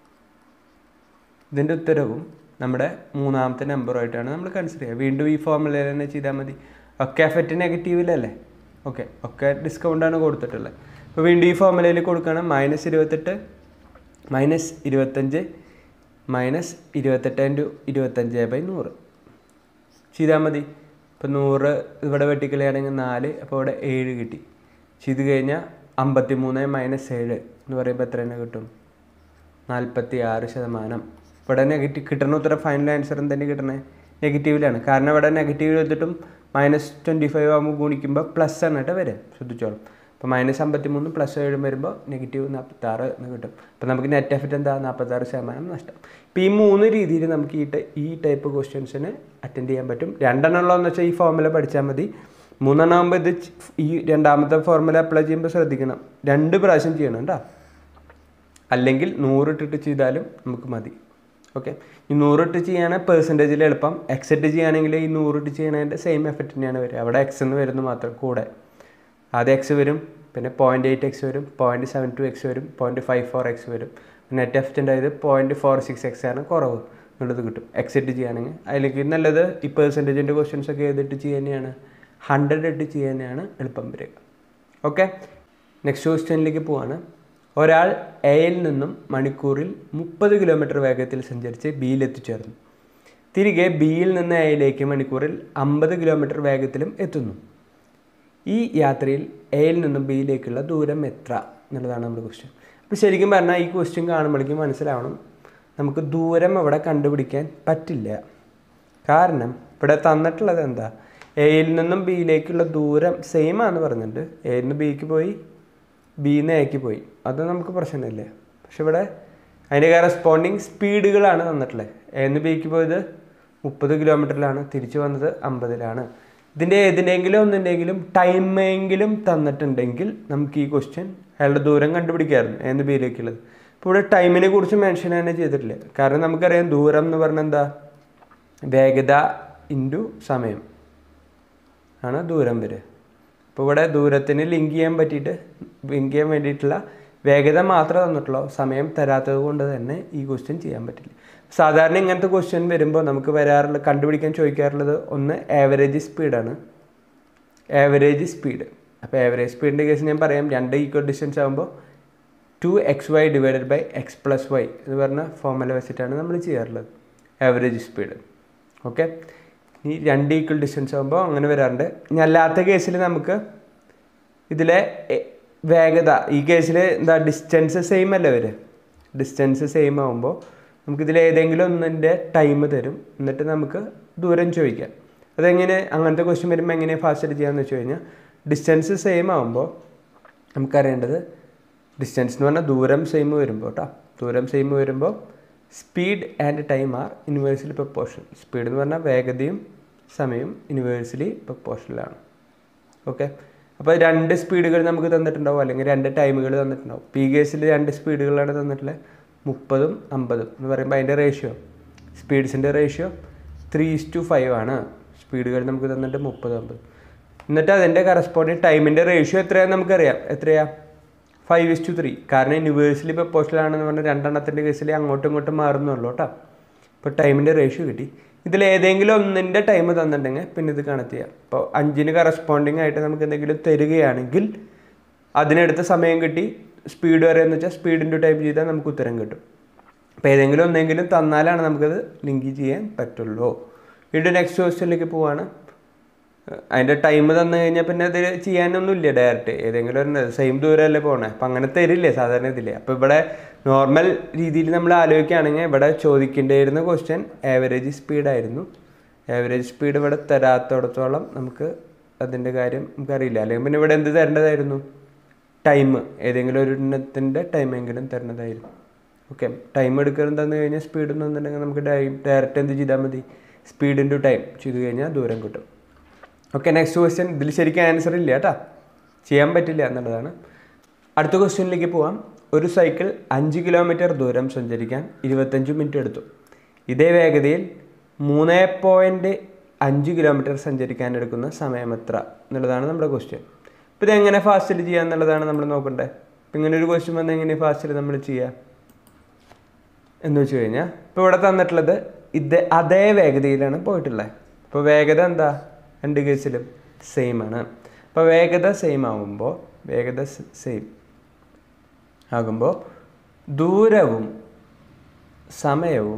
Speaker 1: ഇതിൻ്റെ ഉത്തരവും നമ്മുടെ മൂന്നാമത്തെ നമ്പറുമായിട്ടാണ് നമ്മൾ കൺസിഡർ ചെയ്യുക വീണ്ടും ഈ ഫോമുലയിൽ തന്നെ ചെയ്താൽ മതി ഒക്കെ എഫക്റ്റ് നെഗറ്റീവിലല്ലേ ഓക്കെ ഒക്കെ ഡിസ്കൗണ്ടാണ് കൊടുത്തിട്ടുള്ളത് അപ്പോൾ വീണ്ടും ഈ ഫോമുലയിൽ കൊടുക്കണം മൈനസ് ഇരുപത്തെട്ട് മൈനസ് ഇരുപത്തഞ്ച് മൈനസ് ഇരുപത്തെട്ട് ഇൻറ്റു ഇരുപത്തഞ്ച് ബൈ നൂറ് ചെയ്താൽ മതി ഇപ്പോൾ നൂറ് ഇവിടെ വെട്ടിക്കളയാണെങ്കിൽ നാല് അപ്പോൾ ഇവിടെ ഏഴ് കിട്ടി ചെയ്ത് കഴിഞ്ഞാൽ അമ്പത്തി മൂന്ന് മൈനസ് ഏഴ് എന്ന് പറയുമ്പോൾ എത്ര തന്നെ കിട്ടും നാൽപ്പത്തി ആറ് ശതമാനം ഇവിടെ നെഗറ്റീവ് കിട്ടുന്ന ഉത്തരം ഫൈനൽ ആൻസർ എന്തെങ്കിലും കിട്ടണേ നെഗറ്റീവിലാണ് കാരണം ഇവിടെ നെഗറ്റീവ് എടുത്തിട്ടും മൈനസ് ട്വൻറ്റി ഫൈവ് ആകുമ്പോൾ ഗുണിക്കുമ്പോൾ പ്ലസ് ആണ് കേട്ടോ വരെ ശ്രദ്ധിച്ചോളും അപ്പോൾ മൈനസ് അമ്പത്തി മൂന്ന് പ്ലസ് ഏഴും വരുമ്പോൾ നെഗറ്റീവ് നാൽപ്പത്താറ് എന്ന് കിട്ടും അപ്പോൾ നമുക്ക് നെറ്റ് എഫക്റ്റ് എന്താ നാൽപ്പത്താറ് ശതമാനം നഷ്ടം ഇപ്പോൾ ഈ മൂന്ന് രീതിയിൽ നമുക്ക് ഈ ടൈ- ഈ ടൈപ്പ് ക്വസ്റ്റ്യൻസിന് അറ്റൻഡ് ചെയ്യാൻ പറ്റും രണ്ടെണ്ണം ഉള്ളതെന്ന് വെച്ചാൽ ഈ ഫോമുല പഠിച്ചാൽ മതി മൂന്നെണ്ണം ആകുമ്പോൾ ഇത് ച്- ഈ രണ്ടാമത്തെ ഫോർമുല അപ്ലൈ ചെയ്യുമ്പോൾ ശ്രദ്ധിക്കണം രണ്ട് പ്രാവശ്യം ചെയ്യണം കേട്ടോ അല്ലെങ്കിൽ നൂറിട്ടിട്ട് ചെയ്താലും നമുക്ക് മതി ഓക്കെ ഈ നൂറിട്ട് ചെയ്യുകയാണെങ്കിൽ പെർസെൻറ്റേജിൽ എളുപ്പം എക്സെറ്റ് ചെയ്യുകയാണെങ്കിൽ ഈ നൂറിട്ട് ചെയ്യണതിൻ്റെ സെയിം എഫക്റ്റ് തന്നെയാണ് വരിക അവിടെ എക്സ് എന്ന് വരുന്നത് മാത്രം കൂടെ ആദ്യം എക്സ് വരും പിന്നെ പോയിൻറ്റ് എയ്റ്റ് എക്സ് വരും പോയിൻറ്റ് സെവൻ ടു എക്സ് വരും പോയിൻറ്റ് ഫൈവ് ഫോർ എക്സ് വരും നെറ്റ് എഫക്റ്റിൻ്റെ ഇത് പോയിൻറ്റ് ഫോർ സിക്സ് എക്സ് ആണ് കുറവ് എന്നുള്ളത് കിട്ടും എക്സെറ്റ് ചെയ്യുകയാണെങ്കിൽ അതിലേക്ക് നല്ലത് ഈ പെർസെൻറ്റേജിൻ്റെ ക്വസ്റ്റ്യൻസ് ഒക്കെ ചെയ്തിട്ട് ചെയ്യുക തന്നെയാണ് ഹൺഡ്രഡ് ഇട്ട് ചെയ്യുക തന്നെയാണ് എളുപ്പം വരിക ഓക്കെ നെക്സ്റ്റ് ക്വസ്റ്റ്യനിലേക്ക് പോവാണ് ഒരാൾ എയിൽ നിന്നും മണിക്കൂറിൽ മുപ്പത് കിലോമീറ്റർ വേഗത്തിൽ സഞ്ചരിച്ച് ബിയിൽ എത്തിച്ചേർന്നു തിരികെ ബിയിൽ നിന്ന് എയിലേക്ക് മണിക്കൂറിൽ അമ്പത് കിലോമീറ്റർ വേഗത്തിലും എത്തുന്നു ഈ യാത്രയിൽ എയിൽ നിന്നും ബിയിലേക്കുള്ള ദൂരം എത്ര എന്നുള്ളതാണ് നമ്മുടെ ക്വസ്റ്റ്യൻ അപ്പോൾ ശരിക്കും പറഞ്ഞാൽ ഈ ക്വസ്റ്റ്യൻ കാണുമ്പോഴേക്കും മനസ്സിലാവണം നമുക്ക് ദൂരം അവിടെ കണ്ടുപിടിക്കാൻ പറ്റില്ല കാരണം ഇവിടെ തന്നിട്ടുള്ളത് എന്താ എയിൽ നിന്നും ബിയിലേക്കുള്ള ദൂരം സെയിം ആണെന്ന് പറഞ്ഞിട്ടുണ്ട് എയിൽ നിന്ന് ബിക്ക് പോയി ബിയിൽ നിന്ന് എക്ക് പോയി അത് നമുക്ക് പ്രശ്നമില്ല പക്ഷെ ഇവിടെ അതിൻ്റെ കറസ്പോണ്ടിങ് സ്പീഡുകളാണ് തന്നിട്ടുള്ളത് എയിൽ നിന്ന് ബിക്ക് പോയത് മുപ്പത് കിലോമീറ്ററിലാണ് തിരിച്ചു വന്നത് അമ്പതിലാണ് ഇതിൻ്റെ ഏതിനെങ്കിലും ഒന്നിൻ്റെങ്കിലും ടൈമെങ്കിലും തന്നിട്ടുണ്ടെങ്കിൽ നമുക്ക് ഈ ക്വസ്റ്റ്യൻ അയാളുടെ ദൂരം കണ്ടുപിടിക്കാമായിരുന്നു എന്ന് ബിയിലേക്കുള്ളത് ഇപ്പോൾ ഇവിടെ ടൈമിനെ കുറിച്ച് മെൻഷൻ തന്നെ ചെയ്തിട്ടില്ല കാരണം നമുക്കറിയാം ദൂരം എന്ന് പറഞ്ഞാൽ എന്താ വേഗത ഇൻറ്റു സമയം ആണ് ദൂരം വരിക അപ്പോൾ ഇവിടെ ദൂരത്തിന് ലിങ്ക് ചെയ്യാൻ പറ്റിയിട്ട് ലിങ്ക് ചെയ്യാൻ വേണ്ടിയിട്ടുള്ള വേഗത മാത്രമേ തന്നിട്ടുള്ളൂ സമയം തരാത്തത് കൊണ്ട് തന്നെ ഈ ക്വസ്റ്റ്യൻ ചെയ്യാൻ പറ്റില്ല സാധാരണ ഇങ്ങനത്തെ ക്വസ്റ്റ്യൻ വരുമ്പോൾ നമുക്ക് വരാറുള്ള കണ്ടുപിടിക്കാൻ ചോദിക്കാറുള്ളത് ഒന്ന് ആവറേജ് സ്പീഡാണ് ആവറേജ് സ്പീഡ് അപ്പോൾ ആവറേജ് സ്പീഡിൻ്റെ കേസ് ഞാൻ പറയാം രണ്ട് ഈക്വൽ ഡിസ്റ്റൻസ് ആകുമ്പോൾ two X Y divided by X plus Y എന്ന് പറഞ്ഞ ഫോർമുല വെച്ചിട്ടാണ് നമ്മൾ ചെയ്യാറുള്ളത് ആവറേജ് സ്പീഡ് ഓക്കെ ഈ രണ്ട് ഈക്വൽ ഡിസ്റ്റൻസ് ആകുമ്പോൾ അങ്ങനെ വരാറുണ്ട് ഇനി അല്ലാത്ത കേസിൽ നമുക്ക് ഇതിലെ എ- വേഗത ഈ കേസിൽ എന്താ ഡിസ്റ്റൻസ് സെയിം അല്ലേ വരിക ഡിസ്റ്റൻസ് സെയിം ആകുമ്പോൾ നമുക്കിതിൽ ഏതെങ്കിലും ഒന്നിൻ്റെ ടൈം തരും എന്നിട്ട് നമുക്ക് ദൂരം ചോദിക്കാം അതെങ്ങനെ അങ്ങനത്തെ ക്വസ്റ്റ്യൻ വരുമ്പോൾ എങ്ങനെ ഫാസ്റ്റ് ചെയ്യാമെന്ന് വെച്ച് കഴിഞ്ഞാൽ ഡിസ്റ്റൻസ് സെയിം ആകുമ്പോൾ നമുക്കറിയേണ്ടത് ഡിസ്റ്റൻസ് എന്ന് പറഞ്ഞാൽ ദൂരം സെയിം വരുമ്പോൾ കേട്ടോ ദൂരം സെയിം വരുമ്പോൾ speed and time are universally proportion speed എന്ന് പറഞ്ഞാൽ വേഗതയും സമയവും യൂണിവേഴ്സലി പ്രപ്പോർഷനിലാണ് ഓക്കെ അപ്പോൾ രണ്ട് സ്പീഡുകൾ നമുക്ക് തന്നിട്ടുണ്ടാവും അല്ലെങ്കിൽ രണ്ട് ടൈമുകൾ തന്നിട്ടുണ്ടാവും പി കേസിൽ രണ്ട് സ്പീഡുകളാണ് തന്നിട്ടുള്ളത് മുപ്പതും അമ്പതും എന്ന് പറയുമ്പോൾ അതിൻ്റെ റേഷ്യോ സ്പീഡ്സിൻ്റെ ratio three is to five ആണ് സ്പീഡുകൾ നമുക്ക് തന്നിട്ട് മുപ്പത് അമ്പത് എന്നിട്ട് അതിൻ്റെ കറസ്പോണ്ടിങ് ടൈമിൻ്റെ റേഷ്യോ എത്രയാണെന്ന് നമുക്കറിയാം എത്രയാ ഫൈവ് ഇസ് ടു ത്രീ കാരണം യൂണിവേഴ്സലി പ്രപ്പോഷലാണെന്ന് പറഞ്ഞാൽ രണ്ടെണ്ണത്തിൻ്റെ കേസിൽ അങ്ങോട്ടും ഇങ്ങോട്ടും മാറുന്നുള്ളൂ കേട്ടോ ഇപ്പോൾ ടൈമിൻ്റെ റേഷ്യോ കിട്ടി ഇതിൽ ഏതെങ്കിലും ഒന്നിൻ്റെ ടൈം തന്നിട്ടുണ്ടെങ്കിൽ പിന്നെ ഇത് കണക്ട് ചെയ്യാം ഇപ്പോൾ അഞ്ചിന് കറസ്പോണ്ടിങ് ആയിട്ട് നമുക്ക് എന്തെങ്കിലും തരികയാണെങ്കിൽ അതിനെടുത്ത സമയം കിട്ടി സ്പീഡ് വരെയെന്ന് വെച്ചാൽ സ്പീഡിൻ്റെ ടൈപ്പ് ചെയ്താൽ നമുക്ക് ഉത്തരം കിട്ടും അപ്പോൾ ഏതെങ്കിലും ഒന്നെങ്കിലും തന്നാലാണ് നമുക്കത് ലിങ്ക് ചെയ്യാൻ പറ്റുള്ളൂ വീണ്ടും നെക്സ്റ്റ് ക്വസ്റ്റ്യനിലേക്ക് പോവാണ് അതിൻ്റെ ടൈം തന്നു കഴിഞ്ഞാൽ പിന്നെ അത് ചെയ്യാനൊന്നുമില്ല ഡയറക്റ്റ് ഏതെങ്കിലും ഒരു സെയിം ദൂരമല്ലേ പോകണേ അപ്പം അങ്ങനെ തരില്ലേ സാധാരണ ഇതില്ലേ അപ്പോൾ ഇവിടെ നോർമൽ രീതിയിൽ നമ്മൾ ആലോചിക്കുകയാണെങ്കിൽ ഇവിടെ ചോദിക്കേണ്ടിയിരുന്ന ക്വസ്റ്റ്യൻ ആവറേജ് സ്പീഡായിരുന്നു ആവറേജ് സ്പീഡ് ഇവിടെ തരാത്തോടത്തോളം നമുക്ക് അതിൻ്റെ കാര്യം നമുക്കറിയില്ല അല്ലെങ്കിൽ പിന്നെ ഇവിടെ എന്ത് തരേണ്ടതായിരുന്നു ടൈം ഏതെങ്കിലും ഒരു എണ്ണത്തിൻ്റെ ടൈമെങ്കിലും തരേണ്ടതായിരുന്നു ഓക്കെ ടൈം എടുക്കുന്നത് തന്നു കഴിഞ്ഞാൽ സ്പീഡ് തന്നിട്ടുണ്ടെങ്കിൽ നമുക്ക് ടൈം ഡയറക്റ്റ് എന്ത് ചെയ്താൽ മതി സ്പീഡ് ഇൻറ്റു ടൈം ചെയ്ത് കഴിഞ്ഞാൽ ദൂരം കിട്ടും ഓക്കെ നെക്സ്റ്റ് ക്വസ്റ്റ്യൻ ഇതിൽ ശരിക്കും ആൻസർ ഇല്ല കേട്ടോ ചെയ്യാൻ പറ്റില്ല എന്നുള്ളതാണ് അടുത്ത ക്വസ്റ്റ്യനിലേക്ക് പോവാം ഒരു സൈക്കിൾ അഞ്ച് കിലോമീറ്റർ ദൂരം സഞ്ചരിക്കാൻ ഇരുപത്തഞ്ച് മിനിറ്റ് എടുത്തു ഇതേ വേഗതയിൽ മൂന്ന് പോയിൻറ്റ് അഞ്ച് കിലോമീറ്റർ സഞ്ചരിക്കാൻ എടുക്കുന്ന സമയം എത്ര എന്നുള്ളതാണ് നമ്മുടെ ക്വസ്റ്റ്യൻ അപ്പോൾ ഇതെങ്ങനെ ഫാസ്റ്റിൽ ചെയ്യുക എന്നുള്ളതാണ് നമ്മൾ നോക്കണ്ടേ ഇപ്പം ഇങ്ങനെ ഒരു ക്വസ്റ്റ്യൻ വന്നാൽ എങ്ങനെ ഫാസ്റ്റിൽ നമ്മൾ ചെയ്യുക എന്ന് വെച്ച് കഴിഞ്ഞാൽ ഇപ്പോൾ ഇവിടെ തന്നിട്ടുള്ളത് ഇത് അതേ വേഗതയിലാണ് പോയിട്ടുള്ളത് അപ്പോൾ വേഗത എന്താ രണ്ട് കേസിലും സെയിം ആണ് അപ്പോൾ വേഗത സെയിം ആകുമ്പോൾ വേഗത സെയിം ആകുമ്പോൾ ദൂരവും സമയവും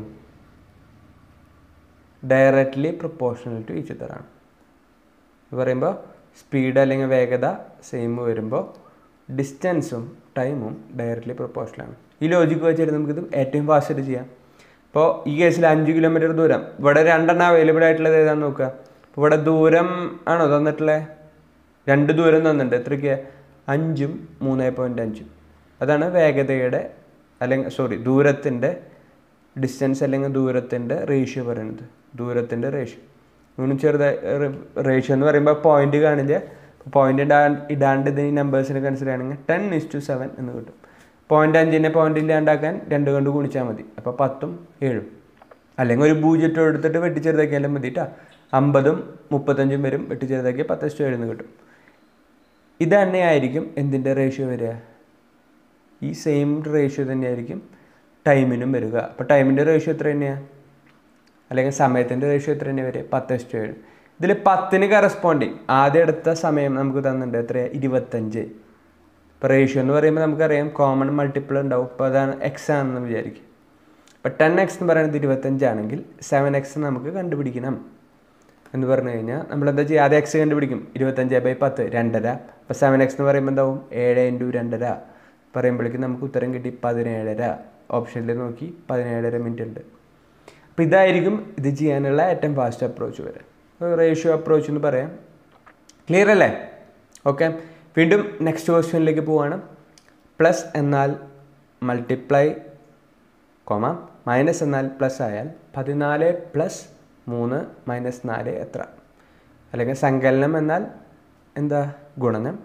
Speaker 1: ഡയറക്റ്റ്ലി പ്രൊപ്പോർഷണൽ ടു ഈച്ച് ഇതറാണ് പറയുമ്പോൾ സ്പീഡ് അല്ലെങ്കിൽ വേഗത സെയിം വരുമ്പോൾ ഡിസ്റ്റൻസും ടൈമും ഡയറക്റ്റ്ലി പ്രൊപ്പോർഷനാണ് ഈ ലോജിക്ക് വെച്ചിട്ട് നമുക്കിത് ഏറ്റവും ഫാസ്റ്റായിട്ട് ചെയ്യാം ഇപ്പോൾ ഈ കേസിൽ അഞ്ച് കിലോമീറ്റർ ദൂരം ഇവിടെ രണ്ടെണ്ണം അവൈലബിൾ ആയിട്ടുള്ളത് ഏതാണെന്ന് നോക്കുക ഇപ്പോൾ ഇവിടെ ദൂരം ആണോ തന്നിട്ടുള്ളത് രണ്ട് ദൂരം തന്നിട്ടുണ്ട് എത്രയ്ക്ക് അഞ്ചും മൂന്ന് പോയിൻ്റ് അഞ്ചും അതാണ് വേഗതയുടെ അല്ലെങ്കിൽ സോറി ദൂരത്തിൻ്റെ ഡിസ്റ്റൻസ് അല്ലെങ്കിൽ ദൂരത്തിൻ്റെ റേഷ്യോ പറയുന്നത് ദൂരത്തിൻ്റെ റേഷ്യോ മൂന്ന് ചെറുതായി റേഷ്യോ എന്ന് പറയുമ്പോൾ പോയിന്റ് കാണില്ല പോയിന്റ് ഇടാ ഇടാണ്ട് ഇത് ഈ നമ്പേഴ്സിനെ കൺസിഡർ ചെയ്യണമെങ്കിൽ ടെൻ ഇസ് ടു സെവൻ എന്ന് കിട്ടും പോയിന്റ് അഞ്ചിനെ പോയിന്റ് ഇല്ലാണ്ടാക്കാൻ രണ്ട് കൊണ്ട് ഗുണിച്ചാൽ മതി അപ്പോൾ പത്തും ഏഴും അല്ലെങ്കിൽ ഒരു പൂജ്യം എടുത്തിട്ട് വെട്ടിച്ചെറുതാക്കിയാലും മതി കേട്ടോ അമ്പതും മുപ്പത്തഞ്ചും വരും വെട്ടിച്ചെറുതാക്കിയാൽ പത്ത് ഇഷ്ടം എഴുന്ന് കിട്ടും ഇത് തന്നെയായിരിക്കും എന്തിൻ്റെ റേഷ്യോ വരിക ഈ സെയിം റേഷ്യോ തന്നെയായിരിക്കും ടൈമിനും വരിക അപ്പോൾ ടൈമിൻ്റെ റേഷ്യോ എത്ര തന്നെയാണ് അല്ലെങ്കിൽ സമയത്തിൻ്റെ റേഷ്യോ എത്ര തന്നെ വരിക പത്ത് ഇഷ്ടം ഏഴ് ഇതിൽ പത്തിന് കറസ്പോണ്ടിങ് ആദ്യം എടുത്ത സമയം നമുക്ക് തന്നിട്ടുണ്ട് എത്രയാണ് ഇരുപത്തഞ്ച് ഇപ്പോൾ റേഷ്യോ എന്ന് പറയുമ്പോൾ നമുക്കറിയാം കോമൺ മൾട്ടിപ്പിൾ ഉണ്ടാവും ഇപ്പോൾ അതാണ് എക്സ് ആണെന്ന് വിചാരിക്കും ഇപ്പോൾ ടെൻ എക്സ് എന്ന് പറയുന്നത് ഇരുപത്തഞ്ചാണെങ്കിൽ സെവൻ എക്സ് നമുക്ക് കണ്ടുപിടിക്കണം എന്ന് പറഞ്ഞു കഴിഞ്ഞാൽ നമ്മൾ എന്താ ചെയ്യുക ആദ്യം എക്സ് കണ്ടുപിടിക്കും ഇരുപത്തഞ്ച് ബൈ പത്ത് രണ്ടര അപ്പോൾ സെവൻ എക്സ് എന്ന് പറയുമ്പോൾ എന്താവും ഏഴ് ഇൻറ്റു രണ്ടര പറയുമ്പോഴേക്കും നമുക്ക് ഉത്തരം കിട്ടി പതിനേഴര ഓപ്ഷനിൽ നോക്കി പതിനേഴര മിനിറ്റ് ഉണ്ട് അപ്പോൾ ഇതായിരിക്കും ഇത് ചെയ്യാനുള്ള ഏറ്റവും ഫാസ്റ്റ് അപ്രോച്ച് വരെ റേഷ്യോ അപ്രോച്ച് എന്ന് പറയാം ക്ലിയർ അല്ലേ ഓക്കെ വീണ്ടും നെക്സ്റ്റ് ക്വസ്റ്റ്യനിലേക്ക് പോവാണ് പ്ലസ് എന്നാൽ മൾട്ടിപ്ലൈ കോമ മൈനസ് എന്നാൽ പ്ലസ് ആയാൽ പതിനാല് പ്ലസ് മൂന്ന് മൈനസ് നാല് എത്ര അല്ലെങ്കിൽ സങ്കലനം എന്നാൽ എന്താ ഗുണനം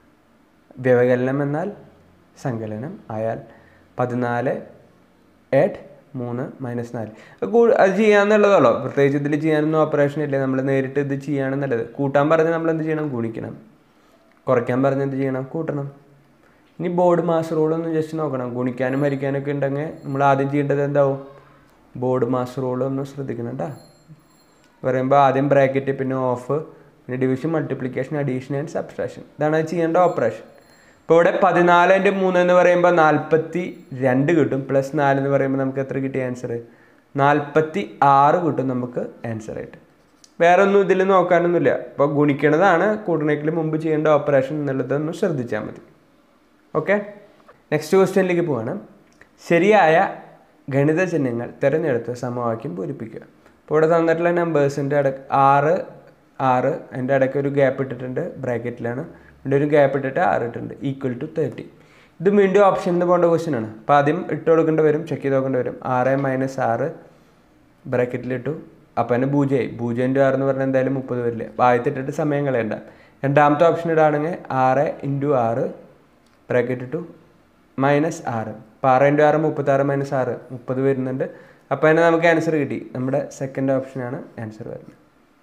Speaker 1: വ്യവകലനം എന്നാൽ സങ്കലനം ആയാൽ പതിനാല് എട്ട് മൂന്ന് മൈനസ് നാല് അത് ചെയ്യാന്നുള്ളതല്ലോ പ്രത്യേകിച്ച് ഇതിൽ ചെയ്യാനൊന്നും ഓപ്പറേഷൻ ഇല്ല നമ്മൾ നേരിട്ട് ഇത് ചെയ്യാണെന്നുള്ളത് കൂട്ടാൻ പറഞ്ഞ് നമ്മൾ എന്ത് ചെയ്യണം ഗുണിക്കണം കുറയ്ക്കാൻ പറഞ്ഞ് എന്ത് ചെയ്യണം കൂട്ടണം ഇനി ബോർഡ് മാസ് റൂളൊന്ന് ജസ്റ്റ് നോക്കണം ഗുണിക്കാനും ഹരിക്കാനൊക്കെ ഉണ്ടെങ്കിൽ നമ്മൾ ആദ്യം ചെയ്യേണ്ടത് എന്താവും ബോർഡ് മാസ് റൂൾ ഒന്ന് ശ്രദ്ധിക്കണം കേട്ടോ പറയുമ്പോൾ ആദ്യം ബ്രാക്കറ്റ് പിന്നെ ഓഫ് പിന്നെ division multiplication addition and subtraction ഇതാണ് ചെയ്യേണ്ട ഓപ്പറേഷൻ ഇപ്പോൾ ഇവിടെ പതിനാലിൻ്റെ മൂന്ന് എന്ന് പറയുമ്പോൾ നാൽപ്പത്തി രണ്ട് കിട്ടും പ്ലസ് നാല് എന്ന് പറയുമ്പോൾ നമുക്ക് എത്ര കിട്ടിയ ആൻസർ നാൽപ്പത്തി ആറ് കിട്ടും നമുക്ക് ആൻസർ ആയിട്ട് വേറെ ഒന്നും ഇതിൽ നോക്കാനൊന്നുമില്ല ഇപ്പോൾ ഗുണിക്കണതാണ് കൂട്ടണേക്കിൽ മുമ്പ് ചെയ്യേണ്ട ഓപ്പറേഷൻ എന്നുള്ളതൊന്ന് ശ്രദ്ധിച്ചാൽ മതി ഓക്കെ നെക്സ്റ്റ് ക്വസ്റ്റ്യനിലേക്ക് പോവാണ് ശരിയായ ഗണിത ചിഹ്നങ്ങൾ തിരഞ്ഞെടുത്ത് സമവാക്യം പൂരിപ്പിക്കുക ഇപ്പോൾ ഇവിടെ തന്നിട്ടുള്ള നമ്പേഴ്സിൻ്റെ ഇടയ്ക്ക് ആറ് ആറ് അതിൻ്റെ ഇടയ്ക്ക് ഒരു ഗ്യാപ്പ് ഇട്ടിട്ടുണ്ട് ബ്രാക്കറ്റിലാണ് ഇവിടെ ഒരു ഗ്യാപ്പ് ഇട്ടിട്ട് ആറ് ഇട്ടിട്ടുണ്ട് ഈക്വൽ ടു തേർട്ടി ഇത് വീണ്ടും ഓപ്ഷൻ എന്ന് പോകേണ്ട ക്വസ്റ്റ്യൻ ആണ് അപ്പോൾ ആദ്യം ഇട്ട് കൊടുക്കേണ്ടി വരും ചെക്ക് ചെയ്ത് നോക്കേണ്ടി വരും ആറ് മൈനസ് ആറ് ബ്രാക്കറ്റിലിട്ടു അപ്പോൾ തന്നെ പൂജ്യമായി പൂജ്യം ഇൻറ്റു ആറ് എന്ന് പറഞ്ഞാൽ എന്തായാലും മുപ്പത് വരില്ല അപ്പോൾ ആദ്യത്തെ ഇട്ടിട്ട് സമയം കളയണ്ട രണ്ടാമത്തെ ഓപ്ഷൻ ഇടാണെങ്കിൽ ആറ് ഇൻറ്റു ആറ് ബ്രാക്കറ്റ് ഇട്ടു മൈനസ് ആറ് അപ്പോൾ ആറ് ഇൻറ്റു ആറ് മുപ്പത്താറ് മൈനസ് ആറ് മുപ്പത് വരുന്നുണ്ട് അപ്പോൾ തന്നെ നമുക്ക് ആൻസർ കിട്ടി നമ്മുടെ സെക്കൻഡ് ഓപ്ഷനാണ് ആൻസർ വരുന്നത്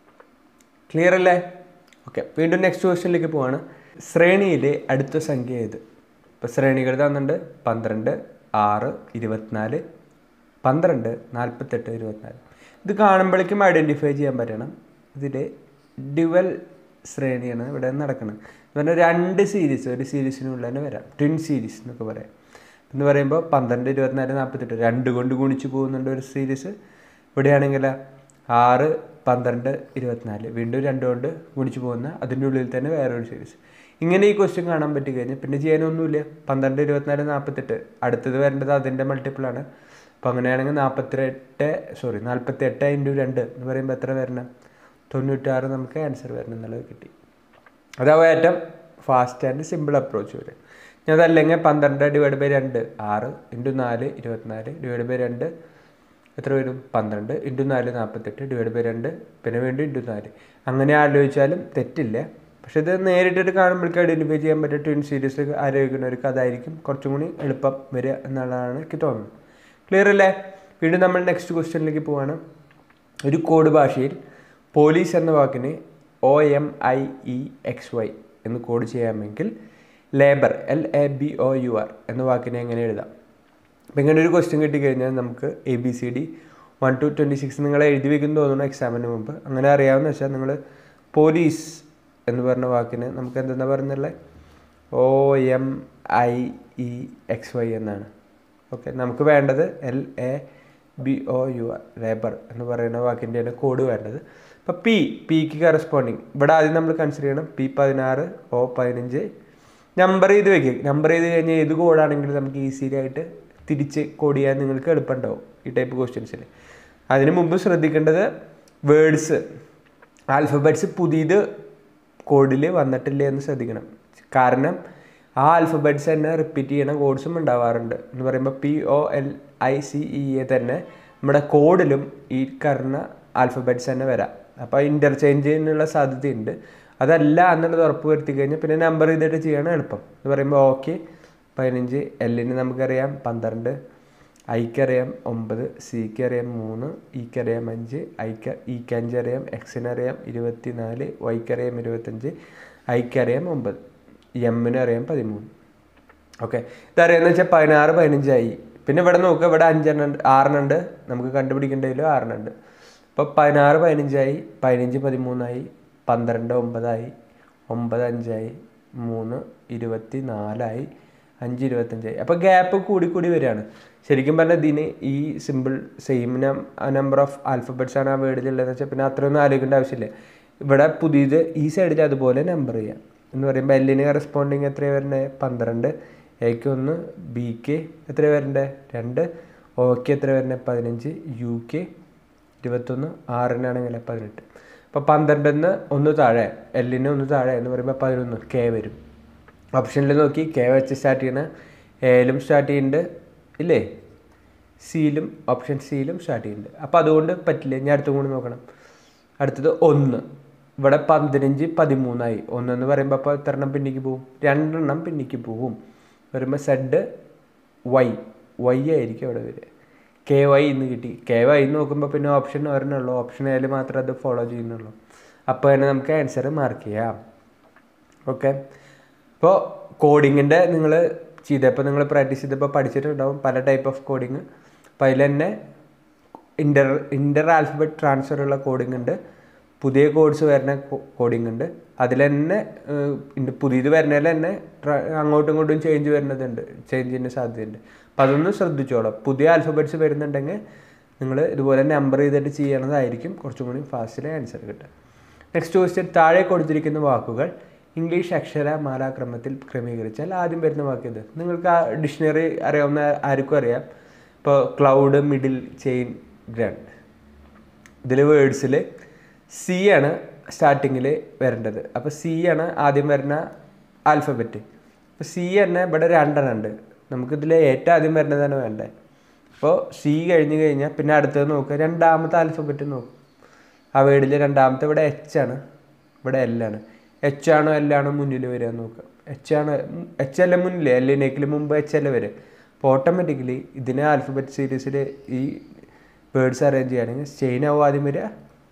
Speaker 1: ക്ലിയർ അല്ലേ ഓക്കെ വീണ്ടും നെക്സ്റ്റ് ക്വസ്റ്റ്യനിലേക്ക് പോവാണ് ശ്രേണിയിലെ അടുത്ത സംഖ്യ ഏത് ഇപ്പോൾ ശ്രേണികൾ തന്നിട്ടുണ്ട് പന്ത്രണ്ട് ആറ് ഇരുപത്തിനാല് പന്ത്രണ്ട് നാൽപ്പത്തെട്ട് ഇരുപത്തിനാല് ഇത് കാണുമ്പോഴേക്കും ഐഡൻറ്റിഫൈ ചെയ്യാൻ പറ്റണം ഇതിൽ ഡ്യുവൽ ശ്രേണിയാണ് ഇവിടെ നടക്കുന്നത് എന്ന് പറഞ്ഞാൽ രണ്ട് സീരീസ് ഒരു സീരീസിനുള്ളിൽ തന്നെ വരാം ട്വിൻ സീരീസ് എന്നൊക്കെ പറയാം എന്ന് പറയുമ്പോൾ പന്ത്രണ്ട് ഇരുപത്തിനാല് നാൽപ്പത്തെട്ട് രണ്ട് കൊണ്ട് ഗുണിച്ച് പോകുന്നുണ്ട് ഒരു സീരീസ് ഇവിടെയാണെങ്കിൽ ആറ് പന്ത്രണ്ട് ഇരുപത്തിനാല് വീണ്ടും രണ്ട് കൊണ്ട് ഗുണിച്ച് പോകുന്ന അതിൻ്റെ ഉള്ളിൽ തന്നെ വേറൊരു സീരീസ് ഇങ്ങനെ ഈ ക്വസ്റ്റ്യൻ കാണാൻ പറ്റി കഴിഞ്ഞാൽ പിന്നെ ചെയ്യാനൊന്നുമില്ല പന്ത്രണ്ട് ഇരുപത്തിനാല് നാൽപ്പത്തെട്ട് അടുത്തത് വരേണ്ടത് അതിൻ്റെ മൾട്ടിപ്പിളാണ് അപ്പോൾ അങ്ങനെയാണെങ്കിൽ നാൽപ്പത്തിയെട്ട് സോറി നാൽപ്പത്തി എട്ട് ഇൻറ്റു രണ്ട് എന്ന് പറയുമ്പോൾ എത്ര വരണം തൊണ്ണൂറ്റാറ് നമുക്ക് ആൻസർ വരണം എന്നുള്ളത് കിട്ടി അതാവും ഏറ്റവും ഫാസ്റ്റ് ആൻഡ് സിമ്പിൾ അപ്രോച്ച് വരും ഞാൻ അതല്ലെങ്കിൽ പന്ത്രണ്ട് ഡിവൈഡ് ബൈ രണ്ട് ആറ് ഇൻറ്റു നാല് ഇരുപത്തിനാല് ഡിവൈഡ് ബൈ രണ്ട് എത്ര വരും പന്ത്രണ്ട് ഇൻറ്റു നാല് നാൽപ്പത്തെട്ട് ഡിവൈഡ് ബൈ രണ്ട് പിന്നെ വീണ്ടും ഇൻറ്റു നാല് അങ്ങനെ ആലോചിച്ചാലും തെറ്റില്ല പക്ഷെ ഇത് നേരിട്ടിട്ട് കാണുമ്പോഴേക്കും ഐഡൻറ്റിഫൈ ചെയ്യാൻ പറ്റിയ ട്വിൻ സീരീസ് ആലോചിക്കുന്നവർക്ക് അതായിരിക്കും കുറച്ചും കൂടി എളുപ്പം വരിക എന്നുള്ളതാണ് എനിക്ക് തോന്നുന്നത് ക്ലിയർ അല്ലേ വീണ്ടും നമ്മൾ നെക്സ്റ്റ് ക്വസ്റ്റ്യനിലേക്ക് പോവാണ് ഒരു കോഡ് ഭാഷയിൽ പോലീസ് എന്ന വാക്കിന് O M I E X Y എന്ന് കോഡ് ചെയ്യാമെങ്കിൽ labour L A B O U R എന്ന വാക്കിനെ എങ്ങനെ എഴുതാം അപ്പം ഇങ്ങനെ ഒരു ക്വസ്റ്റ്യൻ കിട്ടിക്കഴിഞ്ഞാൽ നമുക്ക് A B C D one two twenty six നിങ്ങൾ എഴുതി വെക്കുന്നു തോന്നുന്നു എക്സാമിന് മുമ്പ് അങ്ങനെ അറിയാവുന്ന വെച്ചാൽ നിങ്ങൾ പോലീസ് എന്ന് പറഞ്ഞ വാക്കിന് നമുക്ക് എന്തെന്നാ പറയുന്നുള്ളത് O M I E X Y എന്നാണ് ഓക്കെ നമുക്ക് വേണ്ടത് L A B O U R labour എന്ന് പറയുന്ന വാക്കിൻ്റെയാണ് കോഡ് വേണ്ടത് അപ്പോൾ പി പിക്ക് കറസ്പോണ്ടിങ് ഇവിടെ ആദ്യം നമ്മൾ കൺസിഡർ ചെയ്യണം പി പതിനാറ് ഒ പതിനഞ്ച് നമ്പർ ചെയ്ത് വെക്കുക നമ്പർ ചെയ്ത് കഴിഞ്ഞാൽ ഏത് കോഡാണെങ്കിലും നമുക്ക് ഈസി ആയിട്ട് തിരിച്ച് കോഡ് ചെയ്യാൻ നിങ്ങൾക്ക് എളുപ്പമുണ്ടാവും ഈ ടൈപ്പ് ക്വസ്റ്റ്യൻസിൽ അതിന് മുമ്പ് ശ്രദ്ധിക്കേണ്ടത് വേർഡ്സ് ആൽഫബറ്റ്സ് പുതിയത് കോഡിൽ വന്നിട്ടില്ല എന്ന് ശ്രദ്ധിക്കണം കാരണം ആ ആൽഫബറ്റ്സ് തന്നെ റിപ്പീറ്റ് ചെയ്യണ കോഡ്സും ഉണ്ടാവാറുണ്ട് എന്ന് പറയുമ്പോൾ P O L I C E A തന്നെ നമ്മുടെ കോഡിലും ഈ കറന്ന ആൽഫബറ്റ്സ് തന്നെ വരാം അപ്പോൾ ഇൻ്റർചേഞ്ചിനുള്ള സാധ്യതയുണ്ട് അതല്ല എന്നുള്ളത് ഉറപ്പ് വരുത്തി കഴിഞ്ഞാൽ പിന്നെ നമ്പർ ചെയ്തിട്ട് ചെയ്യണം എളുപ്പം എന്ന് പറയുമ്പോൾ ഓക്കെ പതിനഞ്ച് എല്ലിന് നമുക്കറിയാം പന്ത്രണ്ട് ഐക്ക് അറിയാം ഒമ്പത് സിക്ക് അറിയാം മൂന്ന് ഇക്ക് അറിയാം അഞ്ച് ഐക്ക് ഇക്ക് അഞ്ച് അറിയാം എക്സിന് അറിയാം ഇരുപത്തി നാല് വൈക്ക് അറിയാം ഇരുപത്തഞ്ച് ഐക്ക് അറിയാം ഒമ്പത് എമ്മിന് അറിയാം പതിമൂന്ന് ഓക്കെ ഇതറിയാന്ന് വെച്ചാൽ പതിനാറ് പതിനഞ്ചായി പിന്നെ ഇവിടെ നോക്കുക ഇവിടെ അഞ്ചെണ്ണം ഉണ്ട് ആറെണ്ണുണ്ട് നമുക്ക് കണ്ടുപിടിക്കേണ്ടതിലും ആറെണ്ണുണ്ട് അപ്പോൾ പതിനാറ് പതിനഞ്ചായി പതിനഞ്ച് പതിമൂന്നായി പന്ത്രണ്ട് ഒമ്പതായി ഒമ്പത് അഞ്ചായി മൂന്ന് ഇരുപത്തി നാലായി അഞ്ച് ഇരുപത്തഞ്ചായി അപ്പോൾ ഗ്യാപ്പ് കൂടി കൂടി വരികയാണ് ശരിക്കും പറഞ്ഞാൽ ഇതിന് ഈ simple same number of alphabets ആണ് ആ വേർഡിലുള്ളതെന്ന് വെച്ചാൽ പിന്നെ അത്രയൊന്നും ആലോചിക്കേണ്ട ആവശ്യമില്ല ഇവിടെ പുതിയത് ഈ സൈഡിൽ അതുപോലെ നമ്പർ ചെയ്യാം എന്ന് പറയുമ്പോൾ എല്ലിന് കറസ്പോണ്ടിങ് എത്രയാണ് വരേണ്ടത് പന്ത്രണ്ട് എക്ക് ഒന്ന് ബിക്ക് എത്ര വരേണ്ടത് രണ്ട് ഓക്ക് എത്ര വരേണ്ടത് പതിനഞ്ച് യു കെ ഇരുപത്തൊന്ന് ആറിനാണെങ്കിൽ പതിനെട്ട് അപ്പോൾ പന്ത്രണ്ടിന്ന് ഒന്ന് താഴെ എല്ലിന് ഒന്ന് താഴെ എന്ന് പറയുമ്പോൾ പതിനൊന്ന് കെ വരും ഓപ്ഷനിൽ നോക്കി കെ വെച്ച് സ്റ്റാർട്ട് ചെയ്യണ എയിലും സ്റ്റാർട്ട് ചെയ്യുന്നുണ്ട് ഇല്ലേ സിയിലും ഓപ്ഷൻ സിയിലും സ്റ്റാർട്ട് ചെയ്യുന്നുണ്ട് അപ്പോൾ അതുകൊണ്ട് പറ്റില്ല ഞാൻ അടുത്തും കൂടി നോക്കണം അടുത്തത് ഒന്ന് ഇവിടെ പതിനഞ്ച് പതിമൂന്നായി ഒന്നെന്ന് പറയുമ്പോൾ അപ്പോൾ എത്ര എണ്ണം പിന്നിക്ക് പോവും രണ്ടെണ്ണം പിന്നിക്ക് പോവും വരുമ്പോൾ സെഡ് വൈ വൈ ആയിരിക്കും അവിടെ വരിക കെ വൈ എന്ന് കിട്ടി കെ വൈ എന്ന് നോക്കുമ്പോൾ പിന്നെ ഓപ്ഷൻ ഒരെണ്ണുള്ളൂ ഓപ്ഷൻ എയിൽ മാത്രമേ അത് ഫോളോ ചെയ്യുന്നുള്ളൂ അപ്പോൾ തന്നെ നമുക്ക് ആൻസർ മാർക്ക് ചെയ്യാം ഓക്കെ ഇപ്പോൾ കോഡിങ്ങിൻ്റെ നിങ്ങൾ ചെയ്തപ്പോൾ നിങ്ങൾ പ്രാക്ടീസ് ചെയ്തപ്പോൾ പഠിച്ചിട്ടുണ്ടാവും പല ടൈപ്പ് ഓഫ് കോഡിങ് അപ്പോൾ അതിൽ തന്നെ ഇൻ്റർ ഇൻ്റർ ആൽഫബറ്റ് ട്രാൻസ്ഫർ ഉള്ള കോഡിംഗ് ഉണ്ട് പുതിയ കോഡ്സ് വരുന്ന കോഡിംഗ് ഉണ്ട് അതിൽ തന്നെ പുതിയത് വരുന്നതിൽ തന്നെ അങ്ങോട്ടും ഇങ്ങോട്ടും ചേഞ്ച് വരുന്നതുണ്ട് ചേഞ്ചിൻ്റെ സാധ്യതയുണ്ട് അപ്പം അതൊന്ന് ശ്രദ്ധിച്ചോളാം പുതിയ ആൽഫബറ്റ്സ് വരുന്നുണ്ടെങ്കിൽ നിങ്ങൾ ഇതുപോലെ നമ്പർ ചെയ്തിട്ട് ചെയ്യണതായിരിക്കും കുറച്ചും കൂടി ഫാസ്റ്റിലെ ആൻസർ കിട്ടുക നെക്സ്റ്റ് ക്വസ്റ്റ്യൻ താഴെ കൊടുത്തിരിക്കുന്ന വാക്കുകൾ ഇംഗ്ലീഷ് അക്ഷരമാലാക്രമത്തിൽ ക്രമീകരിച്ചാൽ ആദ്യം വരുന്ന വാക്ക് ഇത് നിങ്ങൾക്ക് ആ ഡിക്ഷണറി അറിയാവുന്ന ആർക്കും അറിയാം ഇപ്പോൾ ക്ലൗഡ് മിഡിൽ ചെയിൻ ഗ്രണ്ട് ഇതിൽ വേർഡ്സിൽ സി ആണ് സ്റ്റാർട്ടിങ്ങിൽ വരേണ്ടത് അപ്പോൾ സി ആണ് ആദ്യം വരുന്ന ആൽഫബറ്റ് അപ്പോൾ സി തന്നെ ഇവിടെ രണ്ടെണ്ണം ഉണ്ട് നമുക്കിതിൽ ഏറ്റവും ആദ്യം വരുന്നതാണ് വേണ്ടത് അപ്പോൾ സി കഴിഞ്ഞ് കഴിഞ്ഞാൽ പിന്നെ അടുത്തത് നോക്കുക രണ്ടാമത്തെ ആൽഫബറ്റ് നോക്കും ആ വേർഡിൽ രണ്ടാമത്തെ ഇവിടെ എച്ച് ആണ് ഇവിടെ എൽ ആണ് എച്ച് ആണോ എൽ ആണോ മുന്നിൽ വരിക നോക്കുക എച്ച് ആണ് എച്ച് അല്ല മുന്നിൽ എല്ലിനേക്കിൽ മുമ്പ് എച്ച് അല്ല വരിക അപ്പോൾ ഓട്ടോമാറ്റിക്കലി ഇതിനെ ആൽഫബറ്റ് സീരീസിൽ ഈ വേർഡ്സ് അറേഞ്ച് ചെയ്യുകയാണെങ്കിൽ ചെയിൻ ആവും ആദ്യം വരിക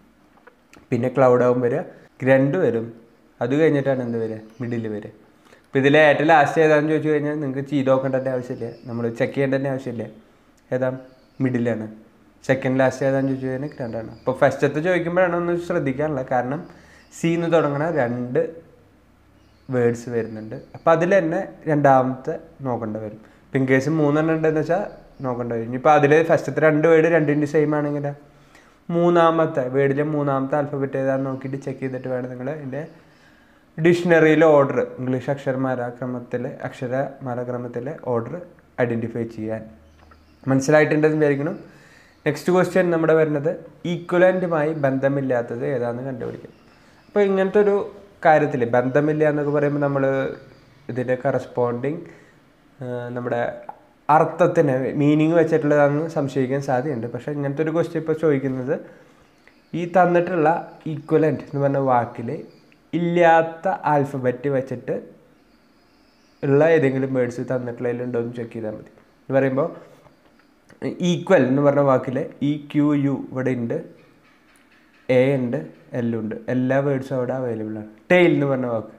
Speaker 1: പിന്നെ ക്ലൗഡ് ആവും വരിക ഗ്രണ്ട് വരും അത് കഴിഞ്ഞിട്ടാണ് എന്ത് വരിക മിഡിൽ വരിക അപ്പോൾ ഇതിൽ ഏറ്റവും ലാസ്റ്റ് ഏതാണെന്ന് ചോദിച്ചു കഴിഞ്ഞാൽ നിങ്ങൾക്ക് ചെയ്ത് നോക്കേണ്ട ആവശ്യമില്ല നമ്മൾ ചെക്ക് ചെയ്യേണ്ട ആവശ്യമില്ല ഏതാ മിഡിലാണ് സെക്കൻഡ് ലാസ്റ്റ് ഏതാന്ന് ചോദിച്ചു കഴിഞ്ഞാൽ രണ്ടാണ് അപ്പോൾ ഫസ്റ്റത്തെ ചോദിക്കുമ്പോഴാണ് ഒന്ന് ശ്രദ്ധിക്കാനുള്ളത് കാരണം സി എന്ന് തുടങ്ങണ രണ്ട് വേർഡ്സ് വരുന്നുണ്ട് അപ്പോൾ അതിൽ തന്നെ രണ്ടാമത്തെ നോക്കേണ്ടി വരും ഇപ്പം ഇൻ കേസ് മൂന്നെണ്ണം ഉണ്ടെന്ന് വെച്ചാൽ നോക്കേണ്ടി വരും ഇനിയിപ്പോൾ അതിൽ ഫസ്റ്റത്തെ രണ്ട് വേർഡ് രണ്ടിൻ്റെ സെയിം ആണെങ്കിൽ മൂന്നാമത്തെ വേർഡിലെ മൂന്നാമത്തെ ആൽഫബറ്റ് ഏതാണെന്ന് നോക്കിയിട്ട് ചെക്ക് ചെയ്തിട്ട് വേണം നിങ്ങൾ ഇതിൻ്റെ ഡിക്ഷണറിയിലെ ഓർഡർ ഇംഗ്ലീഷ് അക്ഷരമാലാക്രമത്തിലെ അക്ഷരമാലാക്രമത്തിലെ ഓർഡർ ഐഡൻറ്റിഫൈ ചെയ്യാൻ മനസ്സിലായിട്ടുണ്ടെന്ന് വിചാരിക്കണം നെക്സ്റ്റ് ക്വസ്റ്റ്യൻ നമ്മുടെ വരുന്നത് ഈക്വലൻറ്റുമായി ബന്ധമില്ലാത്തത് ഏതാണെന്ന് കണ്ടുപിടിക്കും അപ്പോൾ ഇങ്ങനത്തെ ഒരു കാര്യത്തിൽ ബന്ധമില്ല എന്നൊക്കെ പറയുമ്പോൾ നമ്മൾ ഇതിൻ്റെ കറസ്പോണ്ടിങ് നമ്മുടെ അർത്ഥത്തിന് മീനിങ് വെച്ചിട്ടുള്ളതാണെന്ന് സംശയിക്കാൻ സാധ്യതയുണ്ട് പക്ഷേ ഇങ്ങനത്തെ ഒരു ക്വസ്റ്റ്യൻ ഇപ്പോൾ ചോദിക്കുന്നത് ഈ തന്നിട്ടുള്ള ഈക്വലൻ്റ് എന്ന് പറഞ്ഞ വാക്കിൽ ഇല്ലാത്ത ആൽഫബറ്റ് വെച്ചിട്ട് ഉള്ള ഏതെങ്കിലും വേർഡ്സ് തന്നിട്ടുള്ളതിലുണ്ടോ എന്ന് ചെക്ക് ചെയ്താൽ മതി എന്ന് പറയുമ്പോൾ ഈക്വൽ എന്ന് പറഞ്ഞ വാക്കിൽ ഇ ക്യു യു ഇവിടെ ഉണ്ട് എ ഉണ്ട് എൽ ഉണ്ട് എല്ലാ വേർഡ്സും അവിടെ അവൈലബിൾ ആണ് ടെയിൽ എന്ന് പറഞ്ഞ വാക്ക്